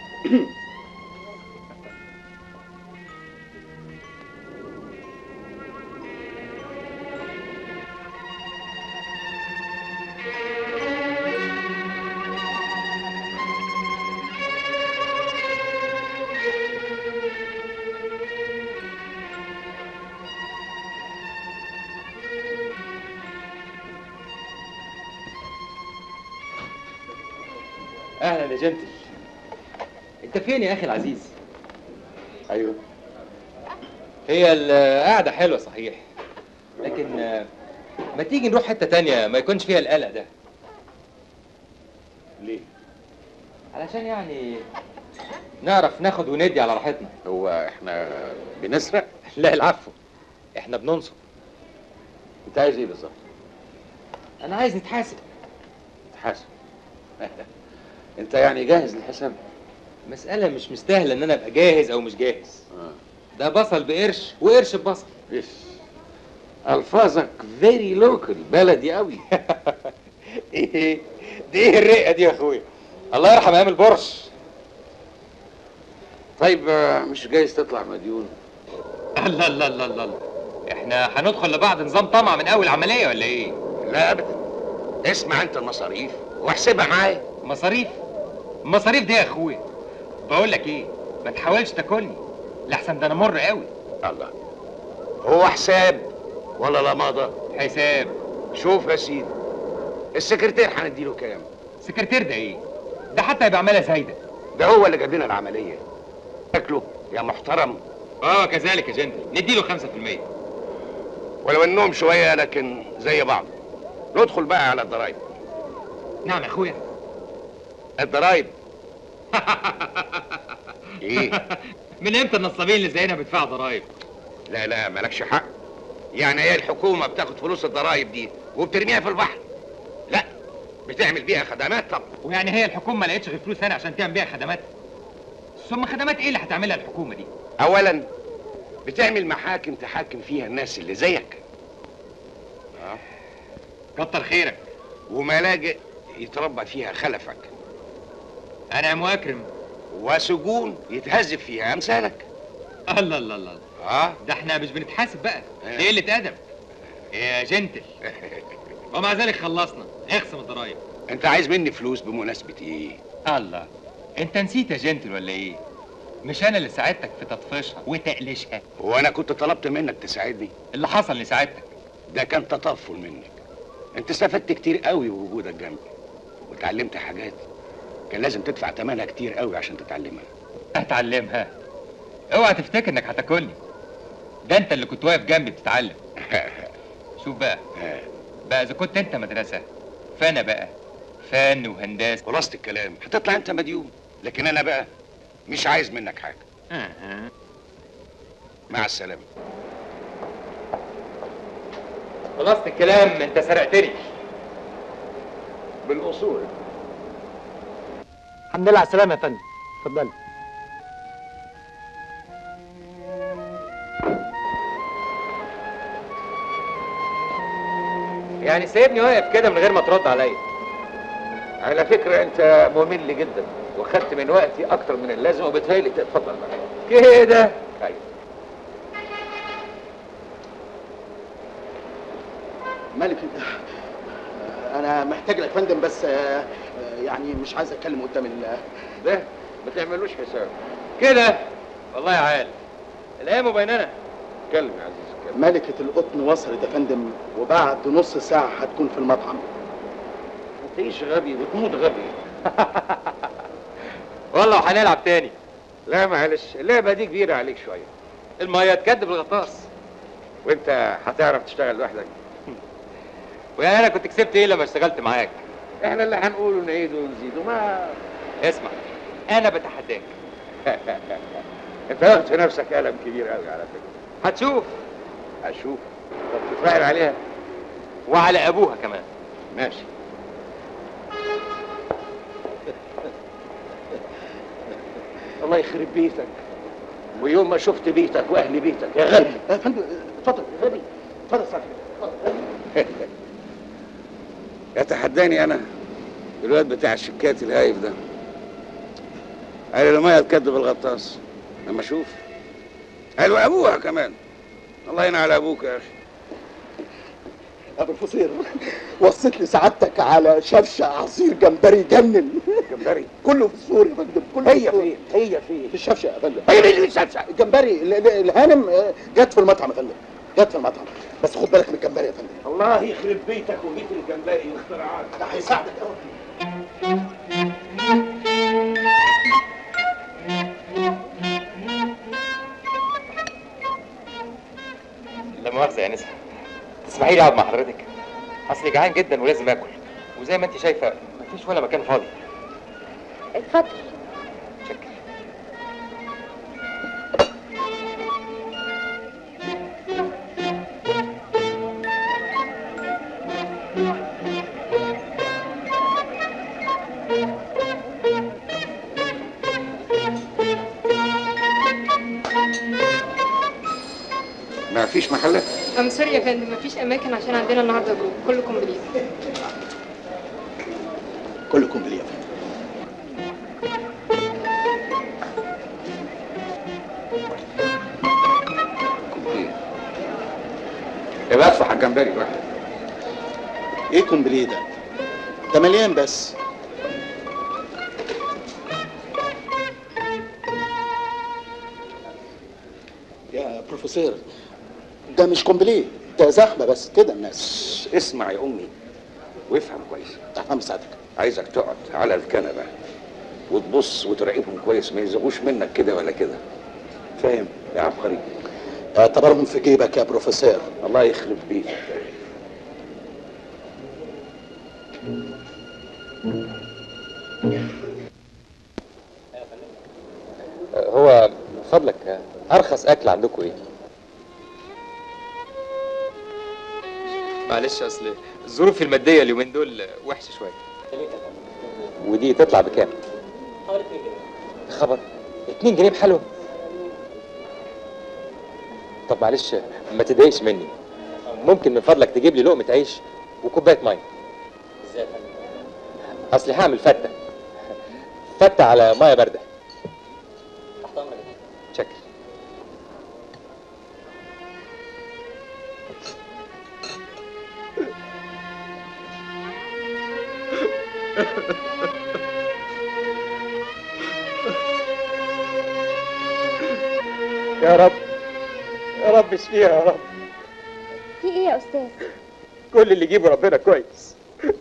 اهلا يا جنتل انت فين يا اخي العزيز؟ ايوه هي القعده حلوه صحيح لكن آه، ما تيجي نروح حته تانية ما يكونش فيها القلق ده ليه؟ علشان يعني نعرف ناخد وندي على راحتنا هو احنا بنسرق؟ لا العفو احنا بننصب انت عايز ايه بالظبط؟ انا عايز نتحاسب تحاسب انت يعني جاهز للحساب؟ مسألة مش مستاهلة ان انا ابقى جاهز او مش جاهز اه ده بصل بقرش وقرش ببصل ايش الفاظك فيري لوكال بلدي قوي ايه دي ايه الرقة دي يا اخويا الله يرحم ايام البرش طيب آه، مش جايز تطلع مديون الله الله الله الله الله. احنا هندخل لبعض نظام طمع من اول عملية ولا ايه لا ابدا اسمع انت المصاريف واحسبها معايا مصاريف المصاريف دي يا اخويا بقول لك ايه ما تحاولش تاكلني لحسن ده انا مر قوي الله هو حساب ولا لا مضى حساب شوف يا سيدي السكرتير هنديله كام سكرتير ده ايه ده حتى يبقى عمالة زايدة ده هو اللي جاب لنا العمليه شكله يا محترم اه كذلك يا جندل نديله 5% ولو انهم شويه لكن زي بعض ندخل بقى على الضرايب نعم يا اخويا الضرايب ايه من امتى النصابين اللي زينا بيدفعوا ضرايب لا لا مالكش حق يعني هي الحكومه بتاخد فلوس الضرايب دي وبترميها في البحر لا بتعمل بيها خدمات طبعا ويعني هي الحكومه ما لقتش غير فلوس هنا عشان تعمل بيها خدمات ثم خدمات ايه اللي هتعملها الحكومه دي اولا بتعمل محاكم تحاكم فيها الناس اللي زيك كتر خيرك وملاجئ يتربى فيها خلفك انا يا مكرم وسجون يتهذب فيها امثالك الله الله الله اه ده احنا مش بنتحاسب بقى إيه. دي قله ادب يا جنتل ومع ذلك خلصنا اخصم الضرايب انت عايز مني فلوس بمناسبه ايه الله انت نسيت يا جنتل ولا ايه مش انا اللي ساعدتك في تطفيشها وتقليشها هو انا كنت طلبت منك تساعدني اللي حصل اللي ساعدتك ده كان تطفل منك انت استفدت كتير قوي بوجودك جنبي وتعلمت حاجات كان لازم تدفع ثمنها كتير قوي عشان تتعلمها اتعلمها اوعى تفتكر انك هتاكلني ده انت اللي كنت واقف جنبي بتتعلم شوف بقى بقى اذا كنت انت مدرسه فانا بقى فن وهندسه خلاصة الكلام هتطلع انت مديون لكن انا بقى مش عايز منك حاجه أها. مع السلامه خلصت الكلام انت سرقتني بالاصول الحمد لله على السلامة يا فندم اتفضل يعني سايبني واقف كده من غير ما ترد عليا على فكره انت ممل جدا وخدت من وقتي اكتر من اللازم وبتهيألي تتفضل بقى كده ايوه مالك انا محتاج لك يا فندم بس آه، آه، يعني مش عايز اتكلم قدام ال ده ما تعملوش حساب كده والله يا عال الايام بيننا اتكلم يا عزيز اتكلم ملكة القطن وصلت يا فندم وبعد نص ساعة هتكون في المطعم تعيش غبي وتموت غبي والله وهنلعب تاني لا معلش اللعبه دي كبيره عليك شويه الميه تكدب الغطاس وانت هتعرف تشتغل لوحدك ويا انا كنت كسبت ايه لما اشتغلت معاك احنا اللي هنقوله نعيده ونزيده ما اسمع انا بتحداك انت واخد في نفسك قلم كبير قوي على فكره هتشوف هشوف طب تتفاعل عليها وعلى ابوها كمان ماشي الله يخرب بيتك ويوم ما شفت بيتك واهل بيتك يا غبي يا فندم اتفضل يا غبي اتفضل يا صاحبي يتحداني انا الواد بتاع الشكات الهايف ده قال لي الميه تكدب الغطاس لما اشوف قالوا ابوها كمان الله ينعل على ابوك يا اخي يا بروفيسور وصيت لي سعادتك على شفشة عصير جمبري جنن جمبري كله في السور يا فندم كله هي في السور. فين هي فين في الشفشة يا فندم هي اللي الشفشة الجمبري ال- ال- الهانم آه، جت في المطعم يا فندم جت في المطعم بس خد بالك من الجمبري يا فندم الله يخرب بيتك وبيت الجمبري واختراعات ده هيساعدك قوي لا مؤاخذه يا نسا تسمحي لي اقعد مع حضرتك اصلي جعان جدا ولازم اكل وزي ما انت شايفه مفيش ولا مكان فاضي اتفضل شكرا ما فيش محلات ام سوري يا فندم مفيش اماكن عشان عندنا النهارده جروب كله كومبليت كله كومبلي يا فندم يبقى ادفع على الجمبري واحد ايه كومبلي ده؟ ده مليان بس يا بروفيسور ده مش كومبلي ده زحمه بس كده الناس اسمع يا امي وافهم كويس تمام سعادتك عايزك تقعد على الكنبه وتبص وتراقبهم كويس ما يزغوش منك كده ولا كده فاهم يا عبقري اعتبرهم في جيبك يا بروفيسور الله يخرب بيتك يا أخي. هو من فضلك ارخص اكل عندكم ايه معلش اصل الظروف الماديه اليومين دول وحشه شويه ودي تطلع بكام خبر 2 جنيه بحالهم طب معلش ما تضايقش مني ممكن من فضلك تجيب لي لقمه عيش وكوبايه ميه ازاي اصلي هعمل فته فته على ميه بارده شكرا يا رب يا رب اشفيها يا رب في ايه يا استاذ كل اللي يجيبه ربنا كويس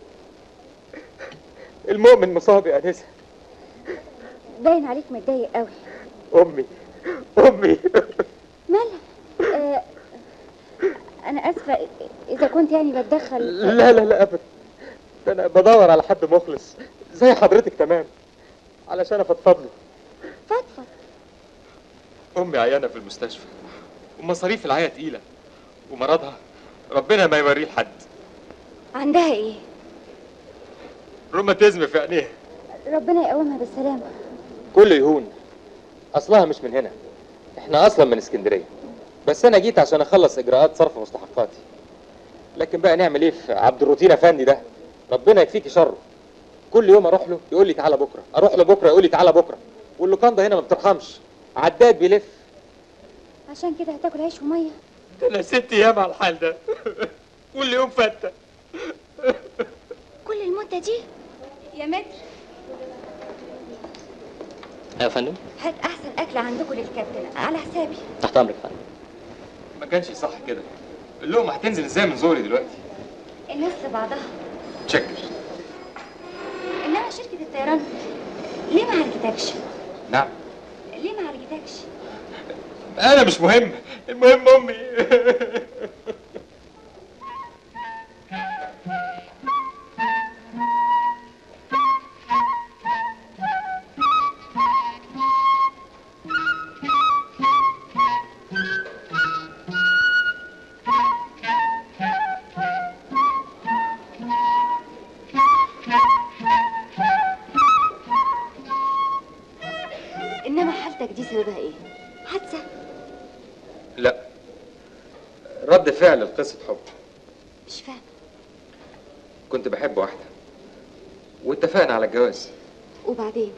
المؤمن مصاب يا انسه باين عليك متضايق قوي امي امي مالك آه انا اسفه اذا كنت يعني بتدخل لا لا لا ابدا ده انا بدور على حد مخلص زي حضرتك تمام علشان افضفض له فضفض امي عيانه في المستشفى ومصاريف العيا تقيله ومرضها ربنا ما يوريه لحد عندها ايه روماتيزم في عينيها ربنا يقومها بالسلامه كله يهون اصلها مش من هنا احنا اصلا من اسكندريه بس انا جيت عشان اخلص اجراءات صرف مستحقاتي لكن بقى نعمل ايه في عبد الروتين افندي ده ربنا يكفيكي شره كل يوم اروح له يقول لي تعالى بكره اروح له بكره يقول لي تعالى بكره واللوكاندا هنا ما بترحمش عداد بيلف عشان كده هتاكل عيش وميه ده انا ست ايام على الحال ده كل يوم فته كل المده دي يا متر يا فندم هات احسن اكل عندكم للكابتن على حسابي تحت امرك يا فندم ما كانش صح كده اللقمه هتنزل ازاي من زوري دلوقتي الناس لبعضها تشكر انما شركه الطيران ليه ما عالجتكش نعم ليه ما عالجتكش انا مش مهم المهم امي انما حالتك دي سببها ايه حادثه لا رد فعل لقصه حب مش فاهمه كنت بحب واحده واتفقنا على الجواز وبعدين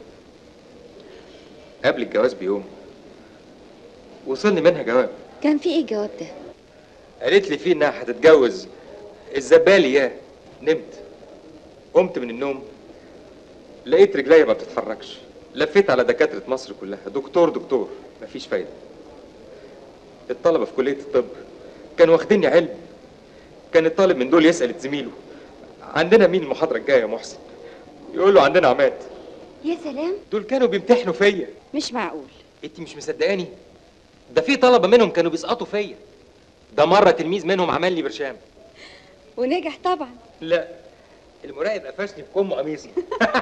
قبل الجواز بيوم وصلني منها جواب كان في ايه الجواب ده قالت لي فيه انها هتتجوز الزبالي ياه نمت قمت من النوم لقيت رجليا ما بتتحركش لفيت على دكاترة مصر كلها دكتور دكتور مفيش فايدة الطلبة في كلية الطب كانوا واخديني علم كان الطالب من دول يسأل زميله عندنا مين المحاضرة الجاية يا محسن يقول له عندنا عماد يا سلام دول كانوا بيمتحنوا فيا مش معقول انت مش مصدقاني ده في طلبة منهم كانوا بيسقطوا فيا ده مرة تلميذ منهم عمل لي برشام ونجح طبعا لا المراقب قفشني في كم قميصي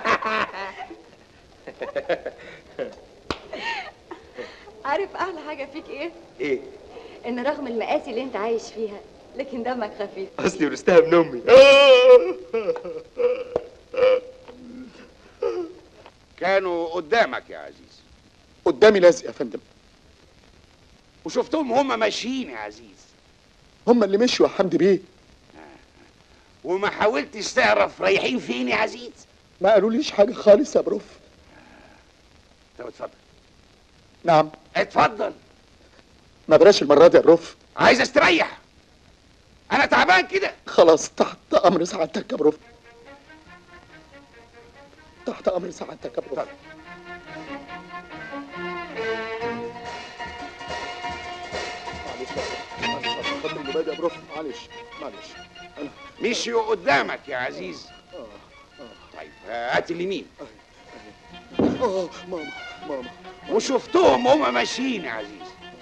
عارف احلى حاجه فيك ايه ايه ان رغم المقاسي اللي انت عايش فيها لكن دمك خفيف اصلي ورثتها من امي كانوا قدامك يا عزيز قدامي لازق يا فندم وشفتهم هم ماشيين يا عزيز هم اللي مشوا يا حمدي بيه وما حاولتش تعرف رايحين فين يا عزيز ما قالوليش حاجه خالص يا بروف طب اتفضل نعم اتفضل ما بلاش المره دي يا بروف عايز استريح انا تعبان كده خلاص تحت امر سعادتك يا بروف تحت امر سعادتك يا بروف معلش بقى، معلش عشان خاطر الولاد يا بروف معلش معلش انا مشيوا قدامك يا عزيز طيب هات اليمين اه ماما ماما وشفتهم هم ماشيين يا عزيز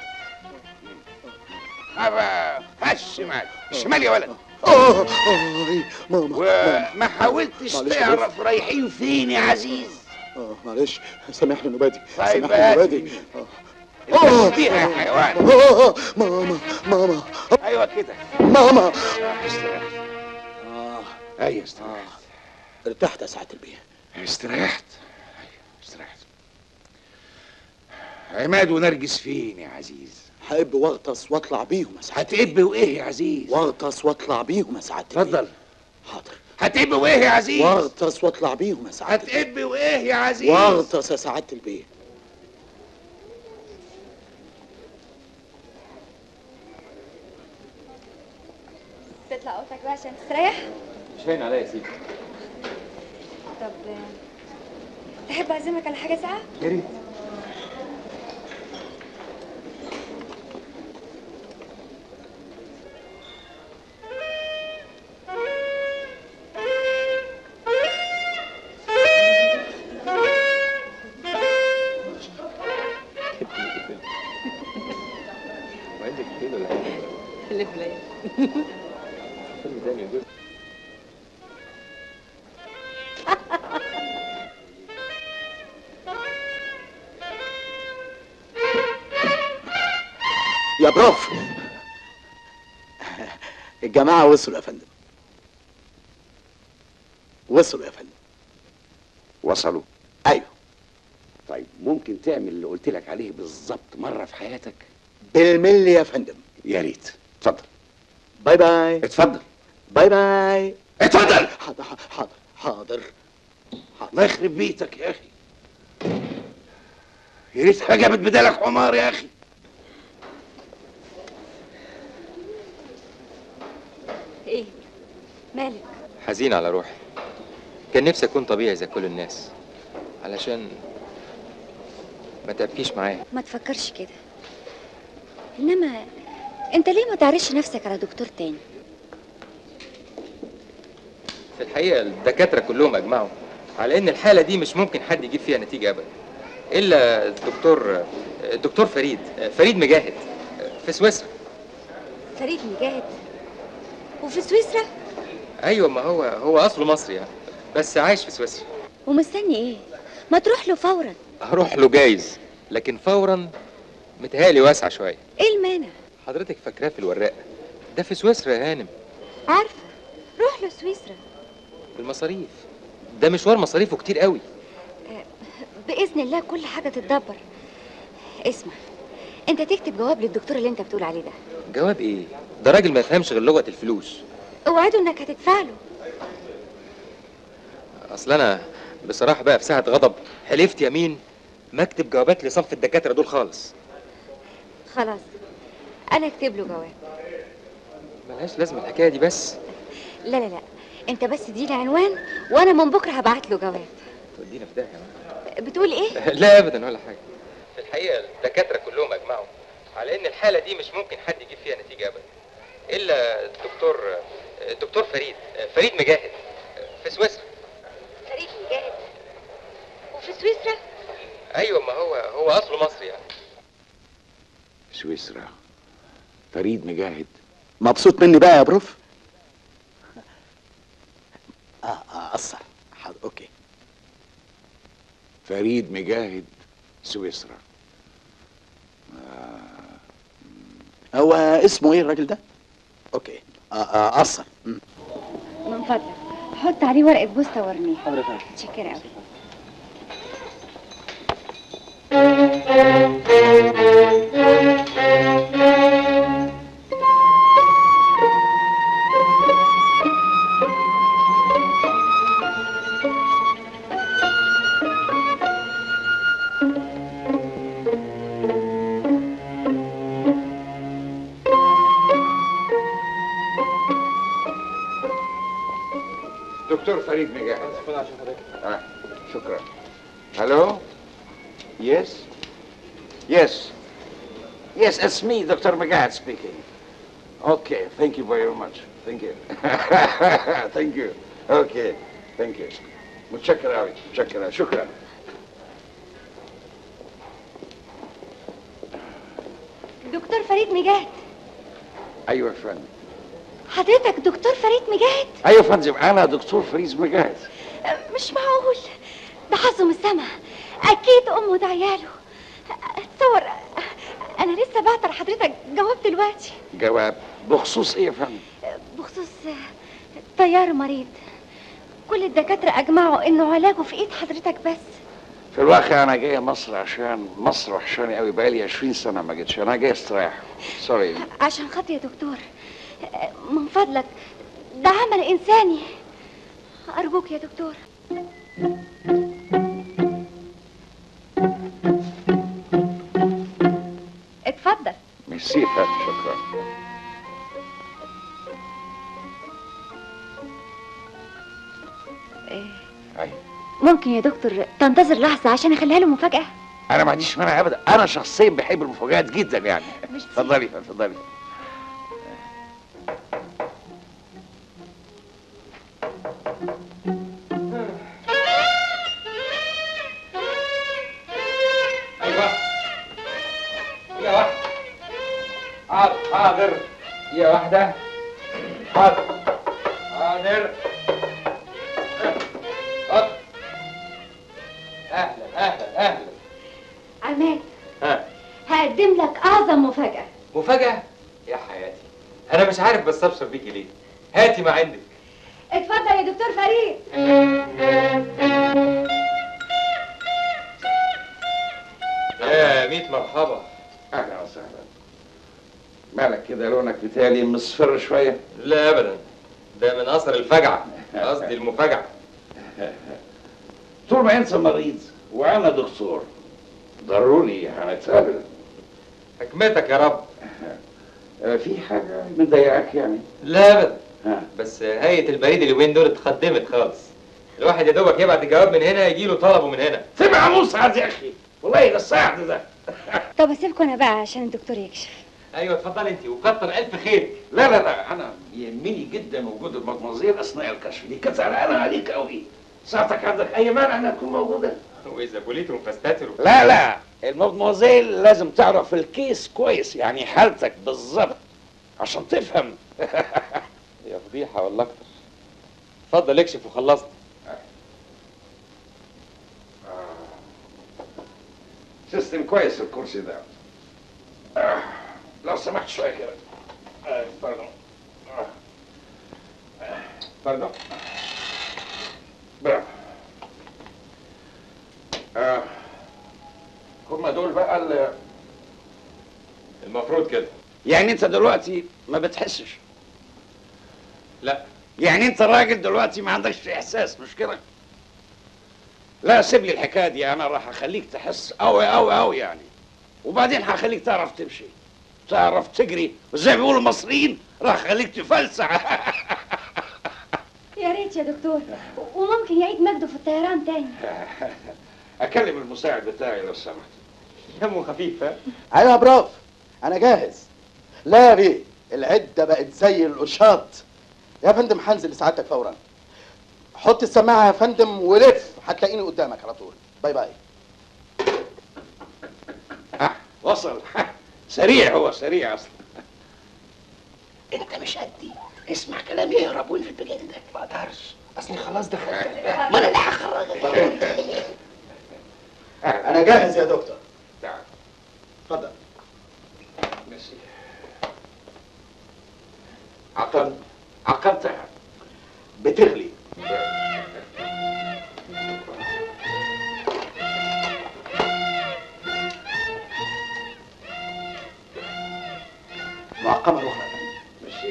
أبا هات الشمال الشمال يا ولد اه اه إيه، ماما ماما. وما حاولتش معلش يا تعرف رايحين فين يا عزيز اه معلش سامحني نبادي طيب سامحني هات نبادي اليمين. اه البس بيها يا حيوان آه، آه، ماما ماما ايوه كده ماما استريحت اه ايوه استريحت ارتحت يا سعاده البيه استريحت ايوه استريحت عماد ونرجس فين يا عزيز هقب واغطس واطلع بيهم يا سعاده هتقب وايه يا عزيز واغطس واطلع بيهم يا سعاده البيه. اتفضل حاضر هتقب وايه يا عزيز واغطس واطلع بيهم يا سعاده البيه. هتقب وايه يا عزيز واغطس يا سعاده البيه تطلع اوضتك بقى عشان تستريح مش هين عليا يا سيدي طب آه، تحب اعزمك على حاجه ساعه يا ريت وعندك فين ولا حاجه اللي في العين فيلم تاني يا جوز يا بروف الجماعه وصلوا يا فندم وصلوا يا فندم وصلوا ايوه طيب ممكن تعمل اللي قلت لك عليه بالظبط مره في حياتك بالملي يا فندم يا ريت اتفضل باي باي اتفضل باي باي اتفضل حاضر حاضر حاضر الله يخرب بيتك يا اخي يا ريتها جابت بدالك حمار يا اخي ايه مالك حزين على روحي كان نفسي اكون طبيعي زي كل الناس علشان ما تبكيش معايا ما تفكرش كده انما انت ليه ما تعرضش نفسك على دكتور تاني في الحقيقه الدكاتره كلهم اجمعوا على ان الحاله دي مش ممكن حد يجيب فيها نتيجه ابدا الا الدكتور الدكتور فريد فريد مجاهد في سويسرا فريد مجاهد وفي سويسرا ايوه ما هو هو اصله مصري يعني بس عايش في سويسرا ومستني ايه ما تروح له فورا هروح له جايز لكن فورا متهيألي واسعه شويه ايه المانع حضرتك فاكراه في الوراق ده في سويسرا يا هانم عارفه روح له سويسرا بالمصاريف ده مشوار مصاريفه كتير قوي باذن الله كل حاجه تتدبر اسمع انت تكتب جواب للدكتور اللي انت بتقول عليه ده جواب ايه ده راجل ما يفهمش غير لغه الفلوس اوعده انك هتدفع له اصل انا بصراحه بقى في ساعه غضب حلفت يمين ما اكتب جوابات لصف الدكاتره دول خالص خلاص انا اكتب له جواب ملهاش لازمه الحكايه دي بس لا لا لا انت بس اديني عنوان وانا من بكره هبعت له جواب تودينا في داهيه بتقول ايه لا ابدا ولا حاجه في الحقيقه الدكاتره كلهم اجمعوا على ان الحاله دي مش ممكن حد يجيب فيها نتيجه ابدا الا الدكتور الدكتور فريد فريد مجاهد في سويسرا فريد مجاهد وفي سويسرا ايوه ما هو هو اصله مصري يعني سويسرا فريد مجاهد مبسوط مني بقى يا بروف اه اه قصر حاضر اوكي فريد مجاهد سويسرا هو اسمه ايه الراجل ده اوكي اه اه قصر مم. من فضلك حط عليه ورقه بوسطه وارميها حضرتك متشكره قوي دكتور فريد مجاهد آه. شكرا الو يس يس Yes, it's me, Dr. Magad speaking. Okay, thank you very much. Thank you. thank you. Okay, thank you. متشكر أوي متشكر أوي شكرا دكتور فريد مجاهد أيوة يا فندم حضرتك دكتور فريد مجاهد أيوة يا فندم أنا دكتور فريد مجاهد مش معقول ده حظه من السما اكيد امه ده عياله تصور انا لسه بعت لحضرتك جواب دلوقتي جواب بخصوص إيه يا فندم؟ بخصوص طيار مريض كل الدكاترة أجمعوا إنه علاجه في إيد حضرتك بس في الواقع أنا جاي مصر عشان مصر وحشاني أوي بقالي 20 سنة ما جيتش أنا جاي استريح سوري عشان خاطري يا دكتور من فضلك ده عمل إنساني أرجوك يا دكتور اتفضل ميرسي يا فندم شكرا أيوة. ممكن يا دكتور تنتظر لحظة عشان أخليها له مفاجأة انا ما عنديش مانع ابدا انا شخصيا بحب المفاجآت جدا يعني ميرسي. اتفضلي اتفضلي ايوه يا واحده حاضر حاضر يا واحده حاضر حاضر حاضر. اهلا اهلا اهلا عماد ها هقدم لك أعظم مفاجأة مفاجاه يا حياتي انا مش عارف بس ابشر بيكي ليه هاتي ما عندك اتفضل يا دكتور فريد يا ميت مرحبا اهلا وسهلا مالك كده لونك بتالي مصفر شويه لا ابدا ده من اثر الفجعه قصدي المفاجاه طول ما انت مريض وانا دكتور ضروري هنتقابل حكمتك يا رب في حاجه مضايقاك يعني لا ابدا ها. بس هيئه البريد اليومين دول اتقدمت خالص الواحد يا دوبك يبعت الجواب من هنا يجي له طلبه من هنا تبقى مسعد يا اخي والله ده السعد ده طب اسيبكم انا بقى عشان الدكتور يكشف ايوه اتفضل انت وكتر الف خير لا لا لا انا يهمني جدا وجود المدمزير اثناء الكشف دي كانت قلقانه عليك قوي ساعتك عندك اي مانع انها تكون موجوده واذا بوليتو فاستتروا لا لا المدمزيل لازم تعرف الكيس كويس يعني حالتك بالظبط عشان تفهم يا فضيحه ولا اكتر اتفضل اكشف وخلصت سيستم كويس الكرسي ده آه، لو سمحت شويه كده آه، باردون آه، آه، باردون برافو آه، هما دول بقى ال- المفروض كده يعني انت دلوقتي ما بتحسش لا يعني انت راجل دلوقتي ما عندكش احساس مش كده لا سيب لي الحكايه دي انا راح اخليك تحس قوي قوي قوي يعني وبعدين هخليك تعرف تمشي تعرف تجري وزي ما بيقولوا المصريين راح اخليك تفلسع يا ريت يا دكتور و- وممكن يعيد مجده في الطيران تاني اكلم المساعد بتاعي لو سمحت دمه خفيف ها ايوه يا براف انا جاهز لا يا بيه العده بقت زي القشاط يا فندم هنزل لسعادتك فورا حط السماعه يا فندم ولف هتلاقيني قدامك على طول باي باي وصل سريع هو سريع اصلا انت مش قدي اسمع كلامي يهربون في البجد ده ما اقدرش اصلي خلاص دخلت ما انا اللي هخرجك انا جاهز يا دكتور تعال اتفضل ماشي عقبت عقبتها بتغلي معقمه اخرى ماشي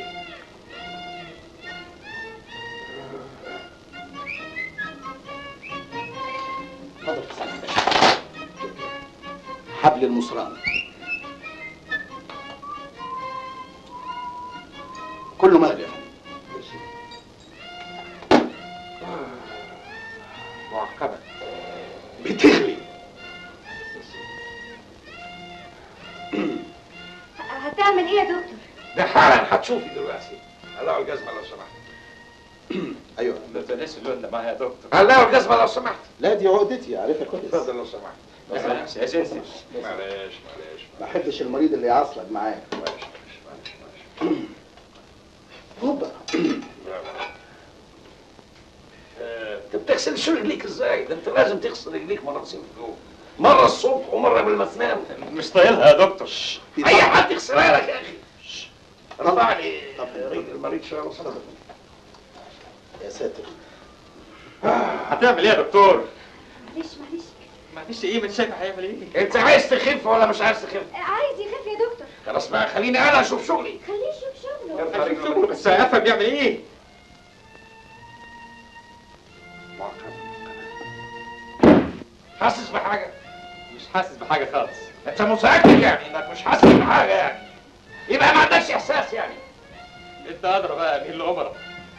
اتفضل في سعادتك. حبل المصران كله مغلي يا فندم معقبة بتغلي هتعمل ايه يا دكتور ده حالا هتشوفي دلوقتي قلعوا الجزمة لو سمحت ايوه ما تنساش اللون ده معايا يا دكتور قلعوا الجزمة لو سمحت لا دي عقدتي عارفها كويس اتفضل لو سمحت معلش يا سيدي معلش معلش ما احبش المريض اللي يعصلك معايا معلش معلش معلش هوبا انت بتغسل شو رجليك ازاي؟ ده انت لازم تغسل رجليك مرتين في اليوم مرة الصبح ومرة قبل تنام مش طايلها يا دكتور اي حد يغسلها لك يا اخي رفع لي رجل المريض شوية لو سمحت يا ساتر هتعمل ايه يا دكتور معلش معلش معلش ايه ما انت شايف هيعمل ايه انت عايز تخف ولا مش عايز تخف؟ عايز يخف يا دكتور خلاص بقى خليني انا اشوف شغلي خليه يشوف شغله هشوف شغله بس هيفهم بيعمل ايه حاسس بحاجة؟ مش حاسس بحاجه خالص انت متأكد يعني انك مش حاسس بحاجة يعني يبقى ما عندكش احساس يعني انت ادرى بقى مين الامراء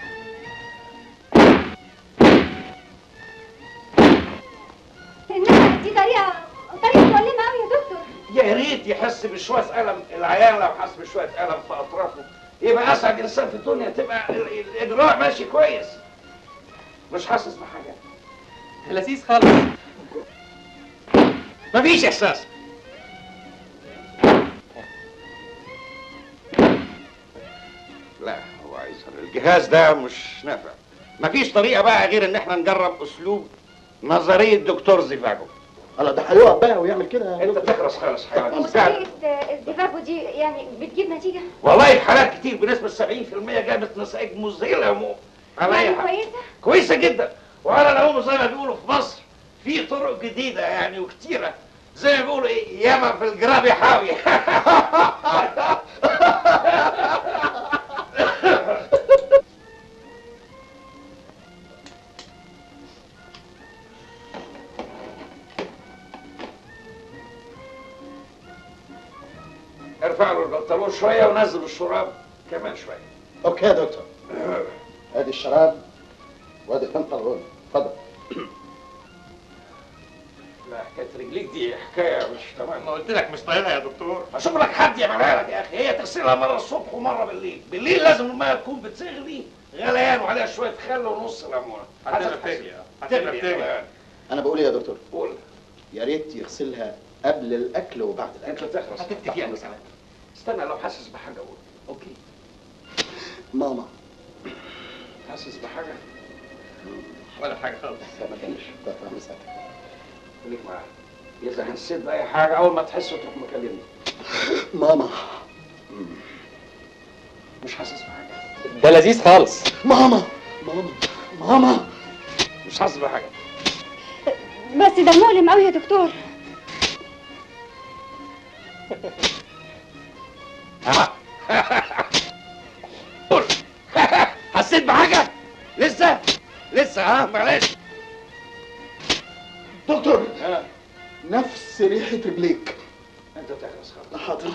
انما دي طريقه طريقه مؤلمه قوي يا دكتور يا ريت يحس بشوية ألم العيان لو حس بشوية ألم في أطرافه يبقى أسعد إنسان في الدنيا تبقى ال- ال- الإجراء ماشي كويس مش حاسس بحاجة لذيذ خالص مفيش إحساس لا هو عايز الجهاز ده مش نافع مفيش طريقة بقى غير إن إحنا نجرب أسلوب نظرية دكتور زيفاجو الله ده هيقف بقى ويعمل كده أنت تخرس خالص حيوان وطريقه الزفاف دي يعني بتجيب نتيجه والله في حالات كتير بنسبة 70% جابت نتائج مذهلة مو على أي يعني حال كويسه كويسة جدا وعلى العموم زي ما بيقولوا في مصر في طرق جديدة يعني وكتيرة زي ما بيقولوا ايه ياما في الجراب يحاوي ارفع له البنطلون شويه ونزل الشراب كمان شويه اوكي يا دكتور ادي الشراب وادي البنطلون اتفضل لا حكايه رجليك دي حكايه مش تمام ما قلت لك مش طايقها يا دكتور اشوف لك حد يعملها لك يا اخي هي تغسلها مره الصبح ومره بالليل بالليل لازم الميه تكون بتغلي غليان وعليها شويه خل ونص ليمونه هتبقى بتغلي هتبقى بتغلي انا بقول ايه يا دكتور قول يا ريت يغسلها قبل الاكل وبعد انت الاكل تخلص هتفتي يعني كمان استنى لو حاسس بحاجه قول اوكي ماما حاسس بحاجه ولا حاجه خالص ما كانش تفهم ساعتك خليك معايا اذا حسيت باي حاجه اول ما تحس تروح مكلمني ماما مش حاسس بحاجه ده لذيذ خالص ماما ماما ماما مش حاسس بحاجه بس ده مؤلم قوي يا دكتور قول حسيت بحاجه لسه لسه ها معلش دكتور ها نفس ريحه رجليك انت تخلص خلاص حاضر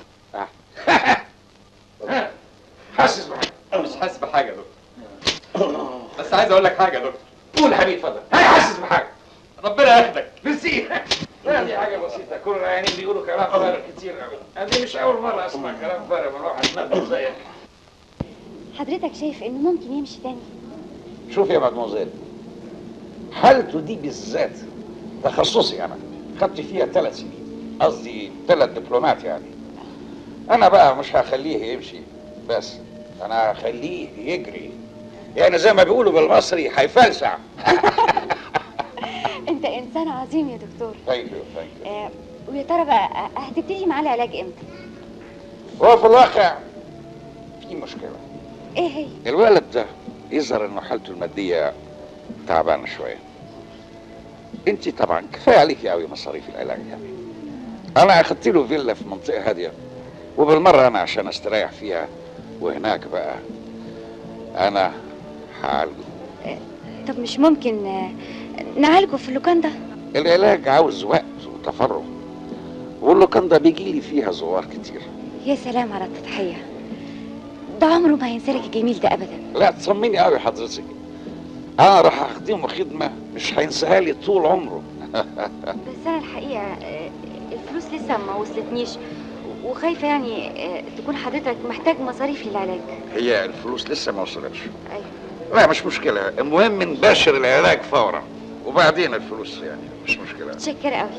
ها حاسس بحاجه انا مش حاسس بحاجه يا دكتور بس عايز اقول لك حاجه يا دكتور قول يا حبيبي اتفضل هاي حاسس بحاجه ربنا ياخدك نسيت لا دي حاجه بسيطه كل العيانين بيقولوا كلام فارغ كتير قوي انا مش اول مره اسمع كلام فارغ من واحد نبض زيك حضرتك شايف انه ممكن يمشي تاني شوف يا مدموزيل حالته دي بالذات تخصصي انا خدت فيها ثلاث سنين قصدي ثلاث دبلومات يعني انا بقى مش هخليه يمشي بس انا هخليه يجري يعني زي ما بيقولوا بالمصري هيفلسع انت انسان عظيم يا دكتور ثانك يو ثانك يو آه ويا ترى بقى آه، هتبتدي معاه العلاج امتى هو في الواقع في مشكله ايه هي الولد ده يظهر انه حالته الماديه تعبانه شويه انت طبعا كفايه عليكي قوي مصاريف العلاج يعني انا اخدت له فيلا في منطقه هاديه وبالمره انا عشان استريح فيها وهناك بقى انا هعالجه طب مش ممكن آه، نعالجه في اللوكاندا العلاج عاوز وقت وتفرغ واللوكاندا بيجي لي فيها زوار كتير يا سلام على التضحيه ده عمره ما هينسى لك الجميل ده ابدا لا تصمني قوي حضرتك انا راح اخدمه خدمه مش هينساها لي طول عمره بس انا الحقيقه آه، الفلوس لسه ما وصلتنيش وخايفه يعني آه، تكون حضرتك محتاج مصاريف للعلاج هي الفلوس لسه ما وصلتش ايوه لا مش مشكلة المهم نباشر العلاج فورا وبعدين الفلوس يعني مش مشكلة متشكره قوي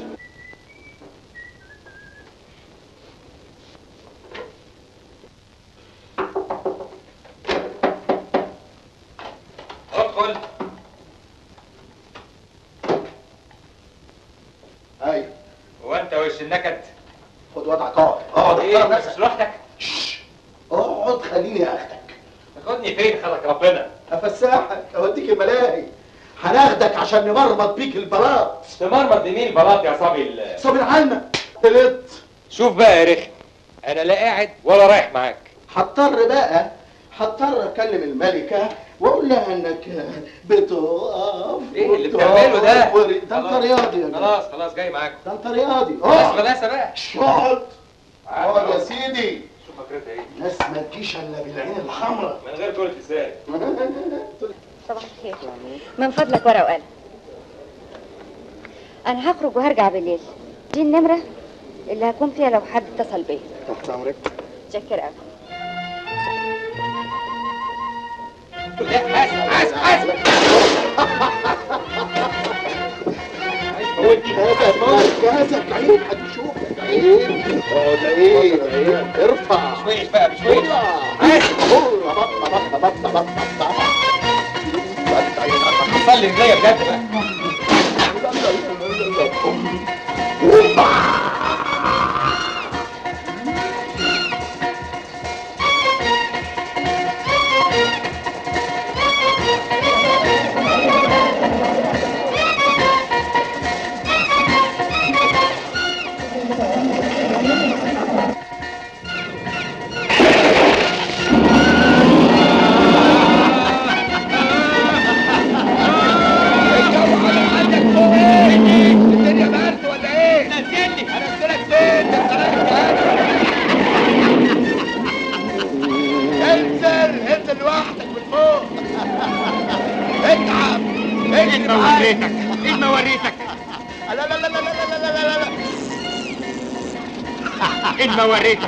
ادخل ايوه هو انت وش النكد خد وضعك اقعد اقعد ايه اختار مش نفسك لوحدك اقعد خليني اخدك تاخدني فين خلق ربنا افسحك اوديك الملاهي هناخدك عشان نمرمط بيك البلاط تمرمط لمين البلاط يا صبي ال- صابر عنا غلط شوف بقى يا رخم انا لا قاعد ولا رايح معاك هضطر بقى هضطر اكلم الملكه واقول لها انك بتقف ايه اللي وتقف بتعمله ده؟ وري- ده انت خلاص. رياضي يا جدع. خلاص خلاص جاي معاك ده انت رياضي خلاص اقعد غلاسه بقى اقعد اقعد يا سيدي شوف فكرتها ايه ناس ما تجيش الا بالعين الحمراء من غير كل لسان صباح الخير من فضلك ورقه وقلم انا هخرج وهرجع بالليل دي النمره اللي هكون فيها لو حد اتصل بيا تحت امرك متشكر قوي حاسب حاسب جهازك جهازك عيب هتشوفك عيب اقعد عيب عيب ارفع بشويش بقى بشويش صلي رجليا بجد بقى الدنيا برد ولا ايه؟ نزلني انزلك فين؟ ده انت راجل جهاز ايه ما وريتك ايه ما وريتك لا لا لا لا لا لا لا لا لا ايه ما وريتك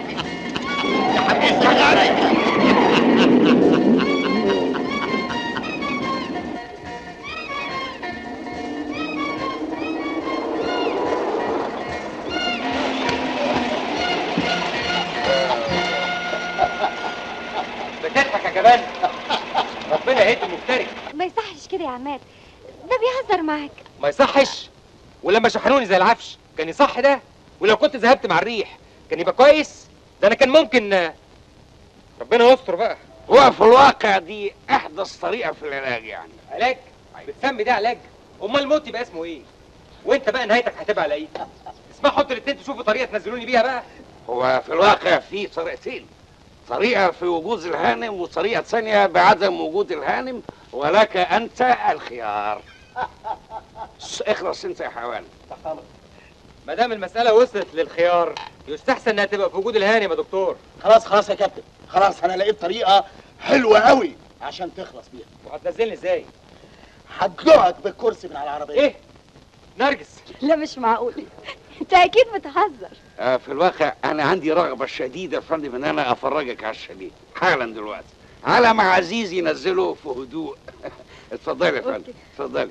بتضحك يا جبان ربنا يهد المفتري ما يصحش كده يا عماد ده بيهزر معاك ما يصحش ولما شحنوني زي العفش كان يصح ده ولو كنت ذهبت مع الريح كان يبقى كويس ده انا كان ممكن ربنا يستر بقى هو في الواقع دي احدث طريقه في العلاج يعني علاج بتسمي ده علاج امال الموت يبقى اسمه ايه وانت بقى نهايتك هتبقى على ايه اسمع حط الاتنين تشوفوا طريقه تنزلوني بيها بقى هو في الواقع في طريقتين طريقة في وجود الهانم وطريقة ثانية بعدم وجود الهانم ولك أنت الخيار س- اخلص أنت يا حيوان ما دام المساله وصلت للخيار يستحسن انها تبقى في وجود الهانم يا دكتور خلاص خلاص يا كابتن خلاص انا لقيت طريقه حلوه قوي عشان تخلص بيها وهتنزلني ازاي هدلعك بالكرسي من على العربيه ايه نرجس لا مش معقول انت اكيد بتهزر آه، في الواقع أنا عندي رغبة شديدة يا فندم إن أنا أفرجك على الشاليه حالا دلوقتي على ما عزيز ينزله في هدوء اتفضلي يا فندم اتفضلي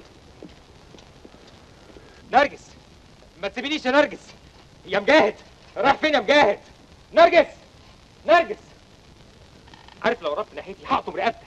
نرجس ما تسيبينيش يا نرجس يا مجاهد راح فين يا مجاهد نرجس نرجس عارف لو قربت ناحيتي هقطم رقبتك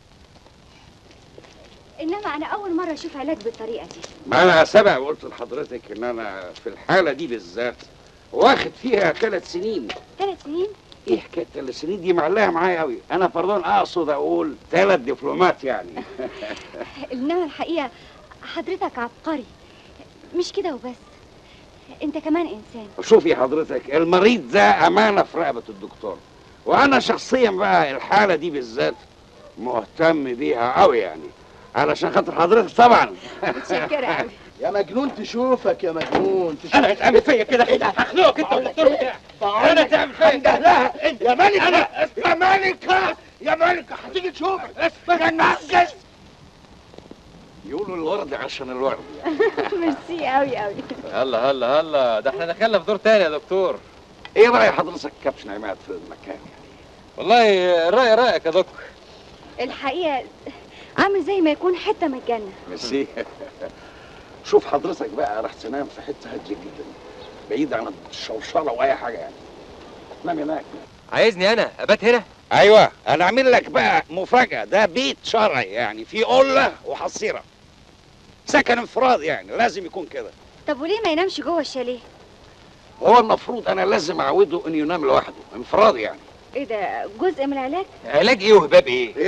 انما انا اول مره اشوف علاج بالطريقه دي ما أنا سبق وقلت لحضرتك إن أنا في الحالة دي بالذات واخد فيها ثلاث سنين ثلاث سنين ايه حكايه ثلاث سنين دي معلقه معايا قوي انا فرضان اقصد اقول ثلاث دبلومات يعني انما الحقيقه حضرتك عبقري مش كده وبس انت كمان انسان شوفي حضرتك المريض ده امانه في رقبه الدكتور وانا شخصيا بقى الحاله دي بالذات مهتم بيها قوي يعني علشان خاطر حضرتك طبعا متشكره قوي يا مجنون تشوفك يا مجنون تشوف انا هتعمل فيا كده كده هخنقك انت والدكتور بتاعك انا تعمل فيا كده لها يا ملكة يا ملكة يا ملكة هتيجي تشوفك اسمك النرجس يقولوا الورد عشان الورد ميرسي قوي قوي هلا هلا هلا ده احنا دخلنا في دور تاني يا دكتور ايه راي حضرتك كابتن عماد في المكان والله الرأي رأيك يا دكتور الحقيقه عامل زي ما يكون حته من الجنه ميرسي شوف حضرتك بقى راح تنام في حته هاديه جدا بعيد عن الشوشره واي حاجه يعني نام هناك عايزني انا ابات هنا ايوه انا اعمل لك بقى مفاجاه ده بيت شرعي يعني في قله وحصيره سكن انفراد يعني لازم يكون كده طب وليه ما ينامش جوه الشاليه هو المفروض انا لازم اعوده انه ينام لوحده انفراد يعني ايه ده جزء من العلاج علاج ايه وهباب ايه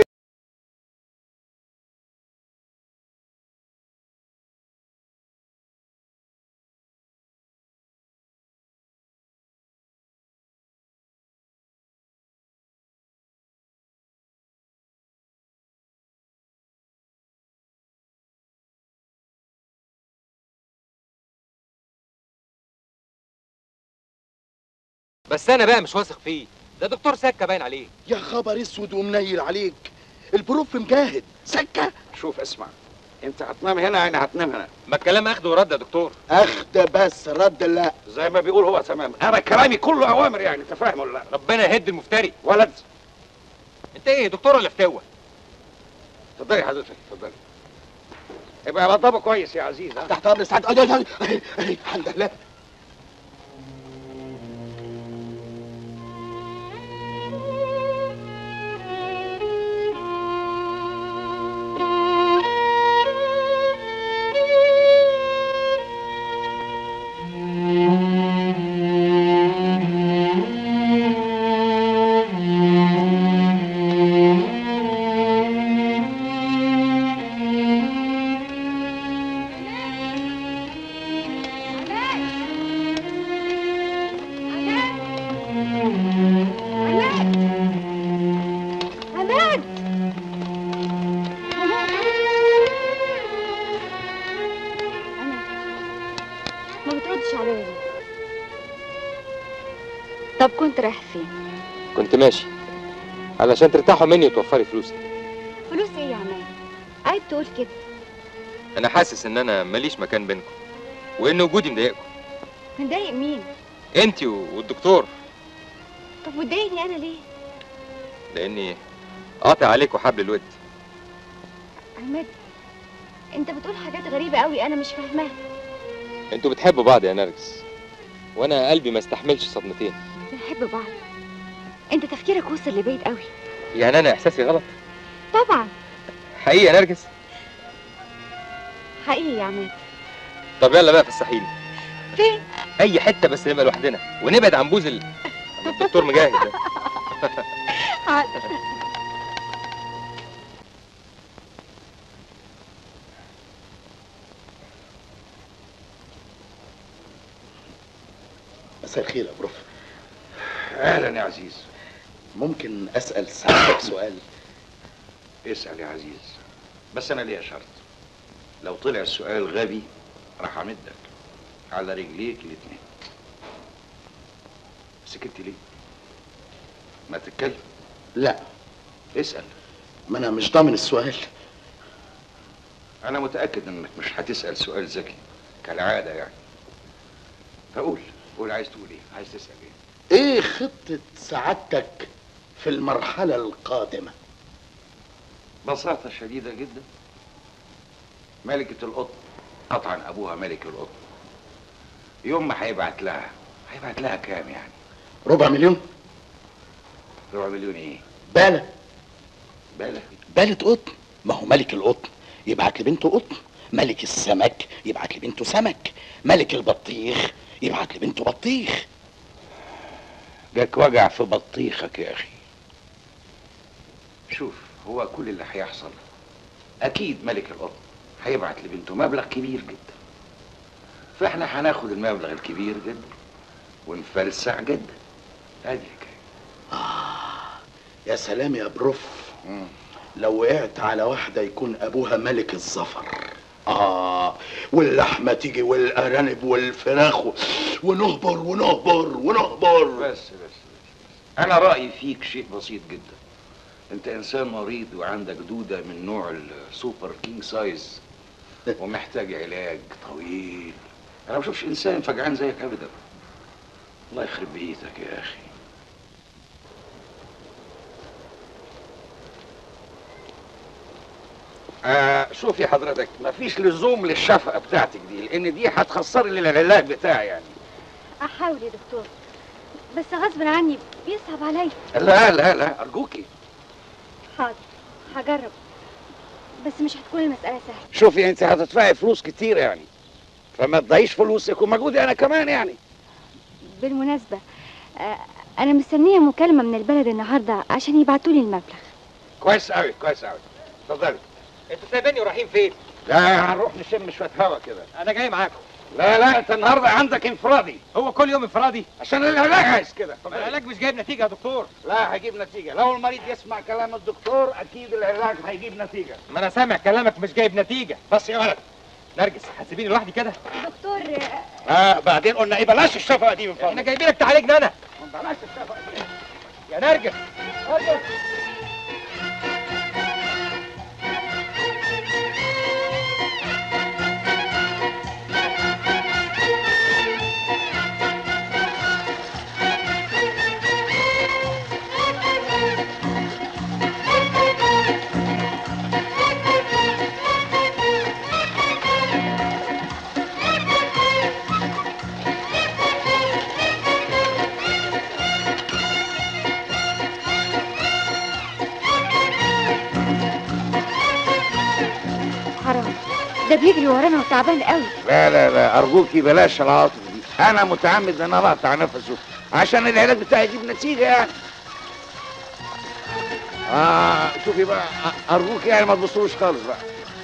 بس انا بقى مش واثق فيه ده دكتور سكه باين عليه يا خبر اسود ومنيل عليك البروف مجاهد سكة شوف اسمع انت هتنام هنا يعني هتنام هنا ما الكلام اخده ورد يا دكتور اخده بس رد لا زي ما بيقول هو تمام انا كلامي كله اوامر يعني انت فاهم ولا لا ربنا يهد المفتري ولد انت ايه دكتور ولا فتوه اتفضلي حضرتك اتفضلي يبقى بطبق كويس يا عزيز ها تحت امر سعد أي- أي- أي- أي، الحمد لله عماد ما بتردش عليا ليه؟ طب كنت رايح فين كنت ماشي علشان ترتاحوا مني وتوفري فلوسي فلوس ايه يا عماد عيب تقول كده انا حاسس ان انا ماليش مكان بينكم وان وجودي مضايقكم متضايق مين انت والدكتور طب وتضايقني انا ليه لاني قاطع عليكم حبل الود عماد انت بتقول حاجات غريبه قوي انا مش فاهماها انتوا بتحبوا بعض يا نرجس وانا قلبي ما استحملش صدمتين بنحب بعض انت تفكيرك وصل لبعيد قوي يعني انا احساسي غلط طبعا حقيقي يا نرجس حقيقي يا عماد طب يلا بقى فسحيني فين اي حته بس نبقى لوحدنا ونبعد عن بوز ال... عن الدكتور مجاهد ده مساء الخير يا بروف اهلا يا عزيز ممكن اسال سعادتك سؤال اسال يا عزيز بس انا ليا شرط لو طلع السؤال غبي راح امدك على رجليك الاتنين سكت ليه ما تتكلم لا اسال ما انا مش ضامن السؤال انا متاكد انك مش هتسال سؤال ذكي كالعاده يعني فقول قول عايز تقول ايه عايز تسال ايه ايه خطة سعادتك في المرحلة القادمة ببساطة شديدة جدا ملكة القطن قطعا أبوها ملك القطن يوم ما هيبعت لها هيبعت لها كام يعني؟ ربع مليون ربع مليون إيه؟ بالة بالة بالة قطن ما هو ملك القطن يبعت لبنته قطن ملك السمك يبعت لبنته سمك ملك البطيخ يبعت لبنته بطيخ جاك وجع في بطيخك يا أخي شوف هو كل اللي هيحصل أكيد ملك القطن هيبعت لبنته مبلغ كبير جدا فاحنا هناخد المبلغ الكبير جدا ونفلسع جدا ادي يا سلام يا بروف لو وقعت على واحدة يكون أبوها ملك الظفر آه واللحمة تيجي والأرانب والفراخ و- ونهبر ونهبر ونهبر بس بس بس انا رايي فيك شيء بسيط جدا انت انسان مريض وعندك دوده من نوع السوبر كينج سايز ومحتاج علاج طويل انا ما بشوفش انسان فجعان زيك ابدا الله يخرب بيتك يا اخي آه شوفي حضرتك مفيش لزوم للشفقه بتاعتك دي لان دي هتخسر لي العلاج بتاعي يعني احاول يا دكتور بس غصب عني بيصعب عليا لا لا لا ارجوكي حاضر هجرب بس مش هتكون المسألة سهلة شوفي انت هتدفعي فلوس كتير يعني فما تضيعيش فلوسك ومجهودي انا كمان يعني بالمناسبة آه، أنا مستنية مكالمة من البلد النهاردة عشان يبعتوا لي المبلغ كويس قوي كويس قوي اتفضلي انتوا سايبيني ورايحين فين؟ لا هنروح نشم شويه هوا كده انا جاي معاكم لا لا انت النهارده عندك انفرادي هو كل يوم انفرادي عشان العلاج عايز كده طب العلاج مش جايب نتيجه يا دكتور لا هيجيب نتيجه لو المريض يسمع كلام الدكتور اكيد العلاج هيجيب نتيجه ما انا سامع كلامك مش جايب نتيجه بس يا ولد نرجس هتسيبيني لوحدي كده دكتور اه بعدين قلنا ايه بلاش الشفقه دي من فضلك احنا جايبينك تعالجنا انا بلاش الشفقه دي يا نرجس نرجس حرام ده بيجري ورانا وتعبان قوي لا لا لا ارجوكي بلاش العاطفه دي انا متعمد ان انا اقطع نفسه عشان العلاج بتاعي يجيب نتيجه يعني اه شوفي بقى أ- ارجوك يعني ما تبصلوش خالص بقى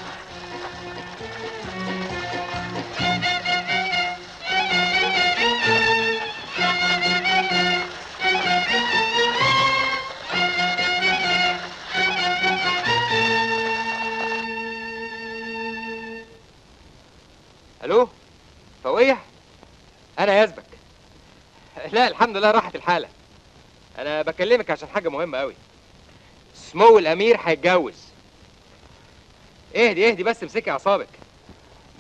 الو فوقيه انا يزبك لا الحمد لله راحت الحاله انا بكلمك عشان حاجه مهمه قوي سمو الامير هيتجوز اهدي اهدي بس امسكي اعصابك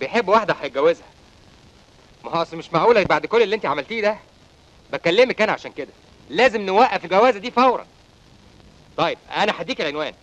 بيحب واحده هيتجوزها ما هو اصل مش معقوله بعد كل اللي انت عملتيه ده بكلمك انا عشان كده لازم نوقف الجوازه دي فورا طيب انا هديك العنوان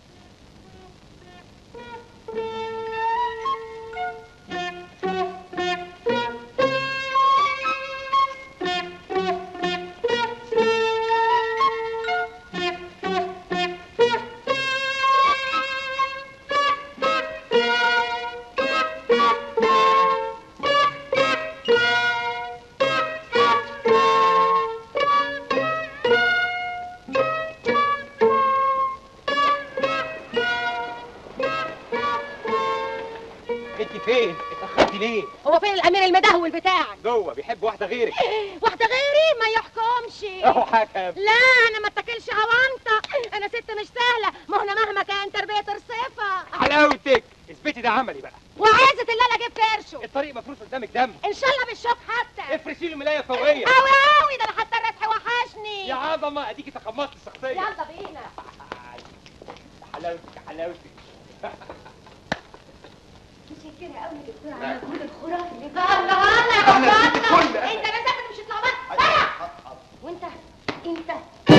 انت فين اتاخرتي ليه هو فين الامير المدهول بتاعك جوه بيحب واحده غيرك واحده غيري ما يحكمش اهو حكم لا انا ما اتكلش هوانطه انا ست مش سهله ما هنا مهما كان تربيه الصفه حلاوتك اثبتي ده عملي بقى وعزة اللي انا اجيب كرشه الطريق مفروش قدامك دم ان شاء الله بالشوك حتى افرشي له ملايه فوريه قوي قوي ده انا حتى الربح وحشني يا عظمه اديكي تخمصت الشخصيه يلا بينا حلاوتك حلاوتك متشكرة قوي يا دكتور على المجهود الخرافي اللي الله الله يا الله انت نزلت مش هتطلع وانت انت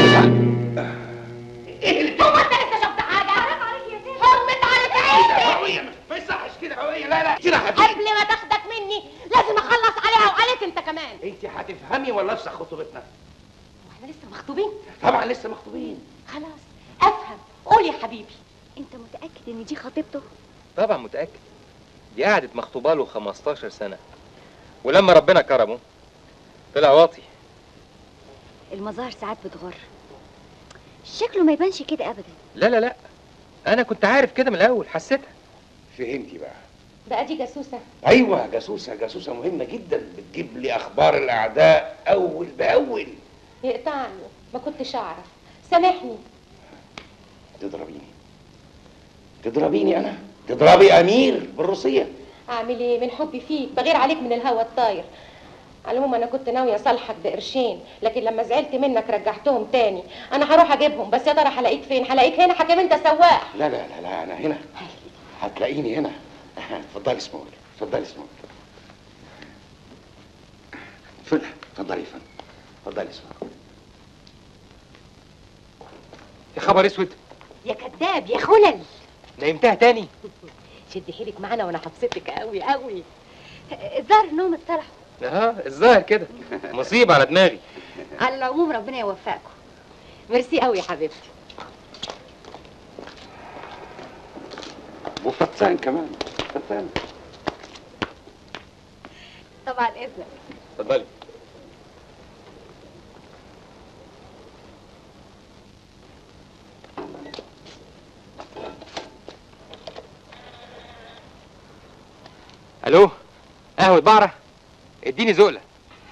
هو انت لسه شفت حاجه حرام عليك يا سيدي حرمت عليك عيني ما يصحش كده قوية لا لا كده قبل ما تاخدك مني لازم اخلص عليها وعليك انت كمان انت هتفهمي ولا افسخ خطوبتنا واحنا لسه مخطوبين طبعا لسه مخطوبين خلاص افهم قول يا حبيبي انت متاكد ان دي خطيبته طبعا متاكد دي قعدت مخطوبه له 15 سنه ولما ربنا كرمه طلع واطي المظاهر ساعات بتغر شكله ما يبانش كده ابدا لا لا لا انا كنت عارف كده من الاول حسيتها فهمتي بقى بقى دي جاسوسه ايوه جاسوسه جاسوسه مهمه جدا بتجيب لي اخبار الاعداء اول باول يقطعني ما كنتش اعرف سامحني تضربيني تضربيني انا تضربي امير بالروسيه اعمل ايه من حبي فيك بغير عليك من الهوى الطاير على العموم انا كنت ناويه اصالحك بقرشين لكن لما زعلت منك رجعتهم تاني انا هروح اجيبهم بس يا ترى هلاقيك فين هلاقيك هنا حكيم انت سواق لا لا لا لا انا هنا هتلاقيني هنا اتفضلي سمول اتفضلي سمول فل اتفضلي فن اتفضلي سمول يا خبر اسود يا كذاب يا خلل نيمتها تاني شدي حيلك معانا وانا هبسطك قوي قوي الظاهر انهم اتصالحوا اه الظاهر كده مصيبه على دماغي على العموم ربنا يوفقكم ميرسي قوي يا حبيبتي وفتان كمان فتان طبعا اذنك اتفضلي الو قهوة بعرة اديني زقلة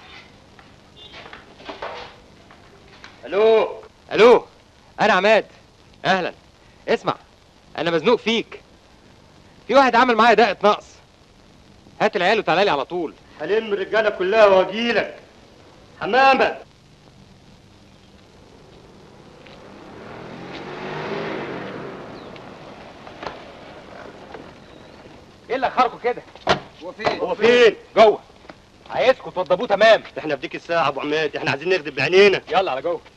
الو الو انا عماد اهلا اسمع انا مزنوق فيك في واحد عمل معايا دقة نقص هات العيال وتعالى لي على طول هلم الرجاله كلها واجيلك حمامه ايه اللي اخركم كده هو فين هو فين؟ جوه عايزكم توضبوه تمام احنا في ديك الساعه يا ابو عماد احنا عايزين نخدم بعينينا يلا على جوه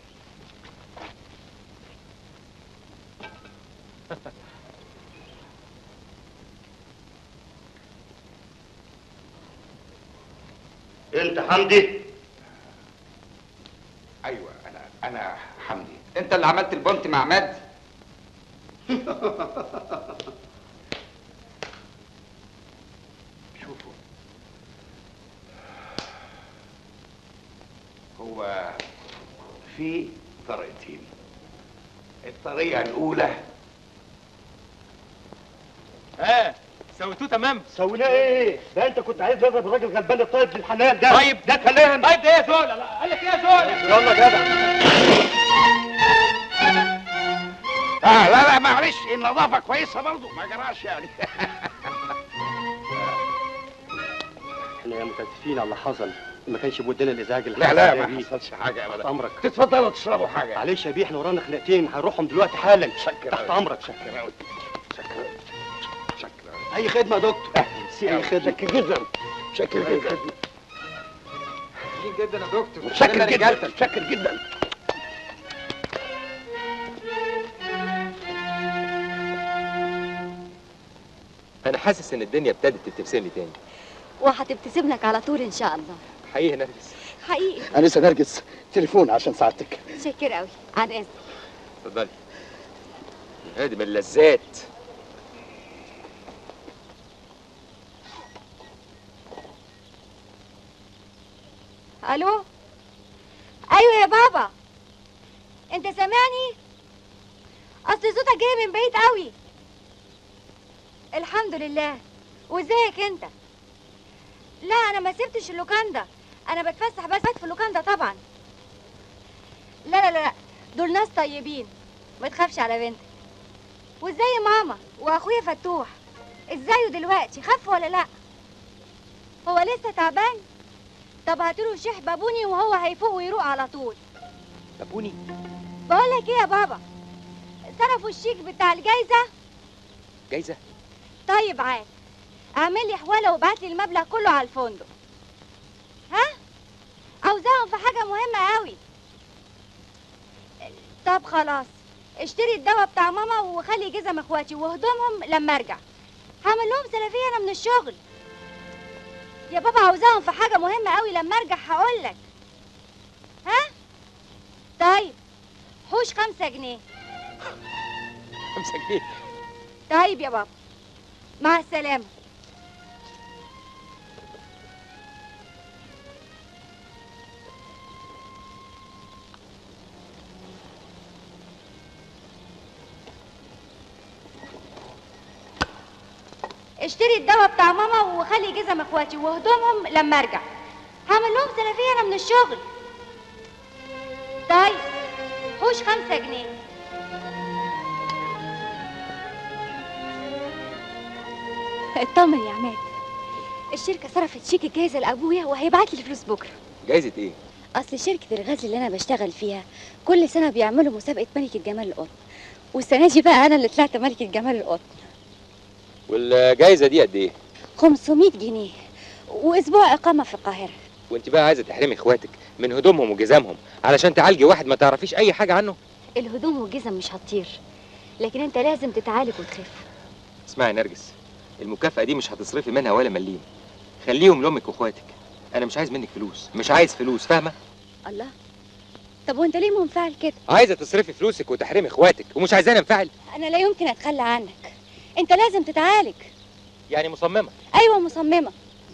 انت حمدي ايوه انا انا حمدي انت اللي عملت البونت مع عماد شوفوا هو في طريقتين الطريقة الأولى ها سويتوه تمام سويناه ايه؟ ده انت كنت عايز تضرب الراجل غلبان الطيب للحنان ده طيب ده كلام طيب ده ايه يا زول قال لك ايه يا زول يلا جدع آه لا لا معلش النظافة كويسة برضو ما جراش يعني احنا يا متاسفين على اللي حصل ما كانش بودنا الازعاج اللي لا لا حصل يا ما بيه. حصلش حاجة أبدا امرك تتفضلوا تشربوا حاجة معلش يا بيه احنا ورانا خناقتين هنروحهم دلوقتي حالا شكرا تحت امرك شكرا أوي. شكرا شكرا اي خدمه يا دكتور ميرسي أوي شاكر جدا شاكر جدا شاكرين جدا يا دكتور متشكر كلنا جدا رجالتك. متشكر جدا انا حاسس ان الدنيا ابتدت تبتسم لي تاني وهتبتسم لك على طول ان شاء الله حقيقي يا نرجس حقيقي انسه نرجس تليفون عشان سعادتك شاكر قوي عن اذنك اتفضلي هادي من اللذات الو ايوه يا بابا انت سامعني اصل صوتك جاي من بعيد قوي الحمد لله وازيك انت لا انا ما سبتش اللوكاندا انا بتفسح بس في اللوكاندا طبعا لا لا لا دول ناس طيبين ما تخافش على بنتك وازاي ماما واخويا فتوح ازايه دلوقتي خف ولا لا هو لسه تعبان طب هاتوله شيخ بابوني وهو هيفوق ويروق على طول بابوني بقول لك ايه يا بابا صرفوا الشيك بتاع الجايزه جايزه طيب عاد اعمل لي حواله وابعت لي المبلغ كله على الفندق ها عاوزاهم في حاجه مهمه قوي طب خلاص اشتري الدواء بتاع ماما وخلي جزم اخواتي وهدومهم لما ارجع هعمل لهم سلفيه انا من الشغل يا بابا عاوزاهم في حاجه مهمه قوي لما ارجع هقول لك ها طيب حوش خمسة جنيه خمسة جنيه طيب يا بابا مع السلامة اشتري الدواء بتاع ماما وخلي جزم اخواتي وهدومهم لما ارجع هعمل لهم سلفيه انا من الشغل طيب حوش خمسة جنيه اطمن يا عماد الشركة صرفت شيك الجايزة لأبويا وهيبعت لي الفلوس بكرة جايزه ايه أصل شركة الغزل اللي أنا بشتغل فيها كل سنة بيعملوا مسابقة ملكة جمال القطن والسنة دي بقى أنا اللي طلعت ملكة جمال القطن والجايزه دي قد ايه 500 جنيه وأسبوع إقامة في القاهرة وانت بقى عايزه تحرمي اخواتك من هدومهم وجزامهم علشان تعالجي واحد ما تعرفيش اي حاجه عنه الهدوم والجزم مش هتطير لكن أنت لازم تتعالج وتخف اسمعي يا نرجس المكافاه دي مش هتصرفي منها ولا مليم خليهم لامك واخواتك انا مش عايز منك فلوس مش عايز فلوس فاهمه الله طب وأنت ليه منفعل كده؟ عايزه تصرفي فلوسك وتحرمي اخواتك ومش عايزاني انفعل أنا لا يمكن أتخلى عنك أنت لازم تتعالج يعني مصممه أيوة مصممة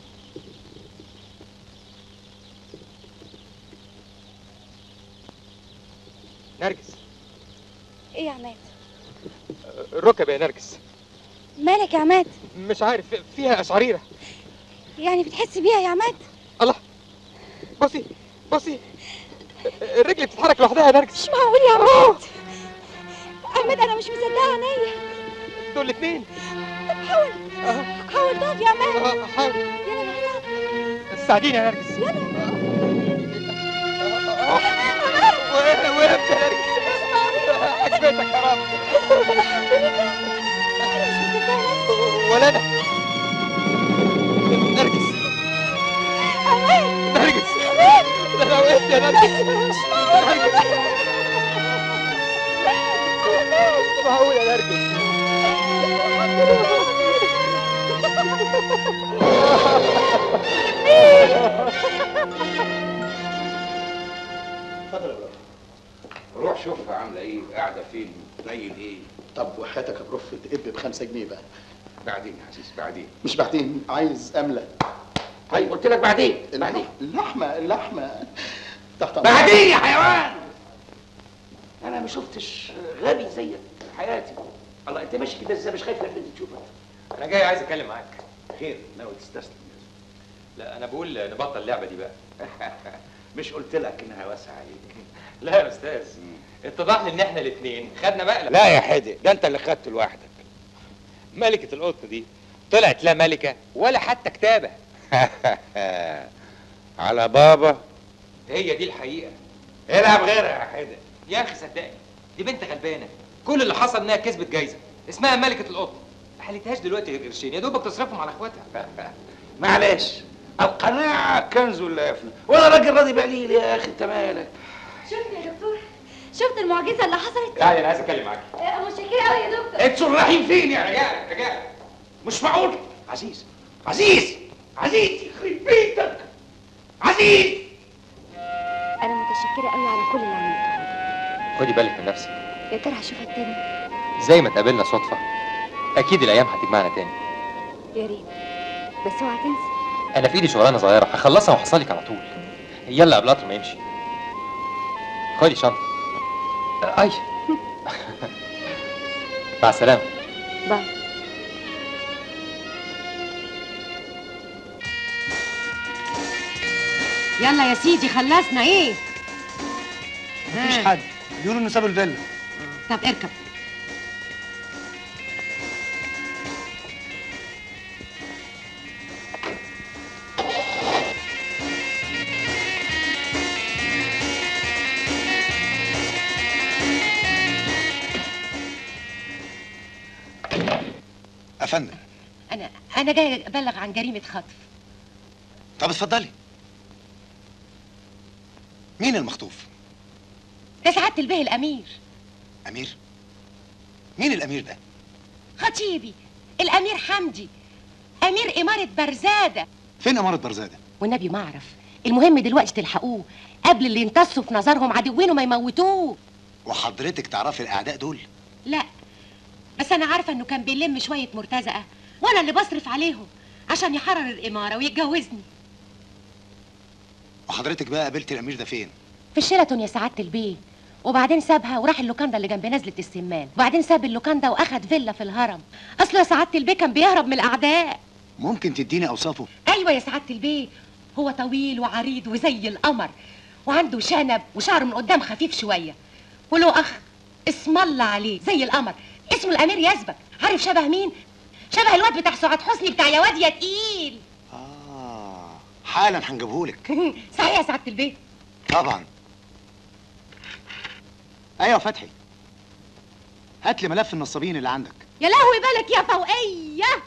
نرجس إيه يا عماد؟ الركب يا نرجس مالك يا عماد؟ مش عارف فيها اشعريره يعني بتحس بيها يا عماد؟ الله بصي بصي الرجل بتتحرك لوحدها يا نرجس مش معقول يا عماد عماد أنا مش مصدقة عينيا دول الاثنين طب حاول حاول تقف يا عماد حاول يلا نحن ساعديني يا نرجس وقفت وقفت يا نرجس عجبتك يا رب ولا انا نرجس نرجس ده انا وقفت يا نرجس نرجس معقول يا نرجس اتفضل يا بروف روح شوفها عامله ايه قاعده فين نايل ايه طب وحياتك يا بروف تقب بخمسة جنيه بقى بعدين يا عزيز بعدين مش بعدين عايز أملة طيب قلت لك بعدين بعدين اللحمة اللحمة تحت أمرك. بعدين يا حيوان انا ما شفتش غبي زيك في حياتي الله انت ماشي كده ازاي مش خايف لما انت تشوفك انا جاي عايز اتكلم معاك خير ناوي تستسلم لا انا بقول نبطل اللعبه دي بقى مش قلت لك انها واسعه عليك لا يا استاذ اتضح لي ان احنا الاثنين خدنا مقلب لا يا حدق ده انت اللي خدت لوحدك ملكه القطن دي طلعت لا ملكه ولا حتى كتابه على بابا هي دي الحقيقه العب غيرها يا حدق يا اخي صدقني دي بنت غلبانه كل اللي حصل انها كسبت جايزه اسمها ملكه القطن ما حلتهاش دلوقتي غير قرشين يا دوبك تصرفهم على اخواتها معلش القناعة كنز لا يفنى وانا راجل راضي بقليل يا اخي انت مالك شفت يا دكتور شفت المعجزه اللي حصلت تعالي انا عايز اتكلم معاك آه، متشكره قوي يا دكتور انتوا رايحين فين يعني رجاله رجاله مش معقول عزيز عزيز عزيز يخرب بيتك عزيز انا متشكره قوي على كل اللي عملته خدي بالك من نفسك يا ترى هشوفك تاني زي ما اتقابلنا صدفه اكيد الايام هتجمعنا تاني يا ريت بس اوعى تنسى انا في ايدي شغلانه صغيره هخلصها وهحصلك على طول يلا قبل القطر ما يمشي خدي شنطه آه، اي مع السلامه باي يلا يا سيدي خلصنا ايه مفيش حد بيقولوا انه ساب الفيلا طب اركب افندم انا انا جاي ابلغ عن جريمه خطف طب اتفضلي مين المخطوف ده سعاده البيه الامير امير مين الامير ده خطيبي الامير حمدي امير اماره برزاده فين اماره برزاده والنبي ما اعرف المهم دلوقتي تلحقوه قبل اللي ينتصوا في نظرهم عدوين وما يموتوه وحضرتك تعرفي الاعداء دول لا بس انا عارفه انه كان بيلم شويه مرتزقه وانا اللي بصرف عليهم عشان يحرر الاماره ويتجوزني وحضرتك بقى قابلت الامير ده فين في الشيراتون يا سعاده البيه وبعدين سابها وراح اللوكاندا اللي جنب نزله السمان وبعدين ساب اللوكاندا واخد فيلا في الهرم اصله يا سعاده البيه كان بيهرب من الاعداء ممكن تديني اوصافه ايوه يا سعاده البيه هو طويل وعريض وزي القمر وعنده شنب وشعره من قدام خفيف شويه وله اخ اسم الله عليه زي القمر اسمه الامير يزبك عارف شبه مين شبه الواد بتاع سعاد حسني بتاع يا واد يا تقيل اه حالا هنجيبهولك صحيح يا سعاده البيه طبعا ايوه فتحي هات لي ملف النصابين اللي عندك يا لهوي بالك يا فوقيه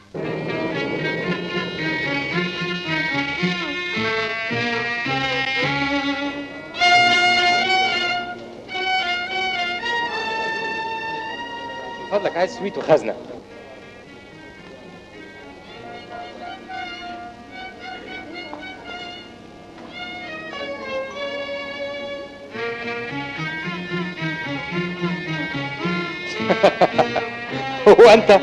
من فضلك عايز سويت وخزنه هو انت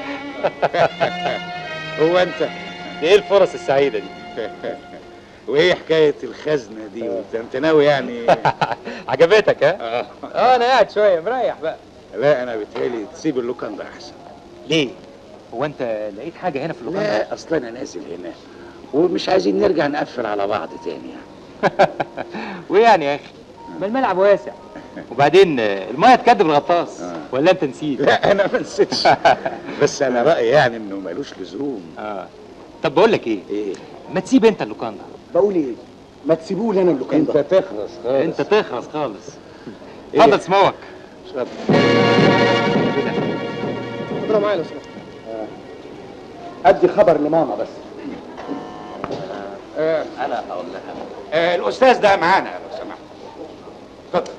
هو انت دي ايه الفرص السعيده دي وايه حكايه الخزنه دي وانت انت ناوي يعني عجبتك ها اه اه انا قاعد شويه مريح بقى لا انا بتهيألي تسيب اللوكاندا احسن ليه هو انت لقيت حاجه هنا في اللوكاندا لا اصل انا نازل هنا ومش عايزين نرجع نقفل على بعض تاني يعني وايه يعني يا اخي ما الملعب واسع وبعدين آه، المايه تكدب الغطاس ولا انت نسيت لا انا ما نسيتش بس انا رايي يعني انه ملوش لزوم اه طب بقول لك ايه ايه ما تسيب انت اللوكاندا بقول ايه ما تسيبوه لي انا اللوكاندا انت تخلص خالص انت تخلص خالص إيه؟ اتفضل سموك ربنا معايا لو سمحت ادي خبر لماما بس آه انا هقول لها آه الاستاذ ده معانا لو سمحت اتفضل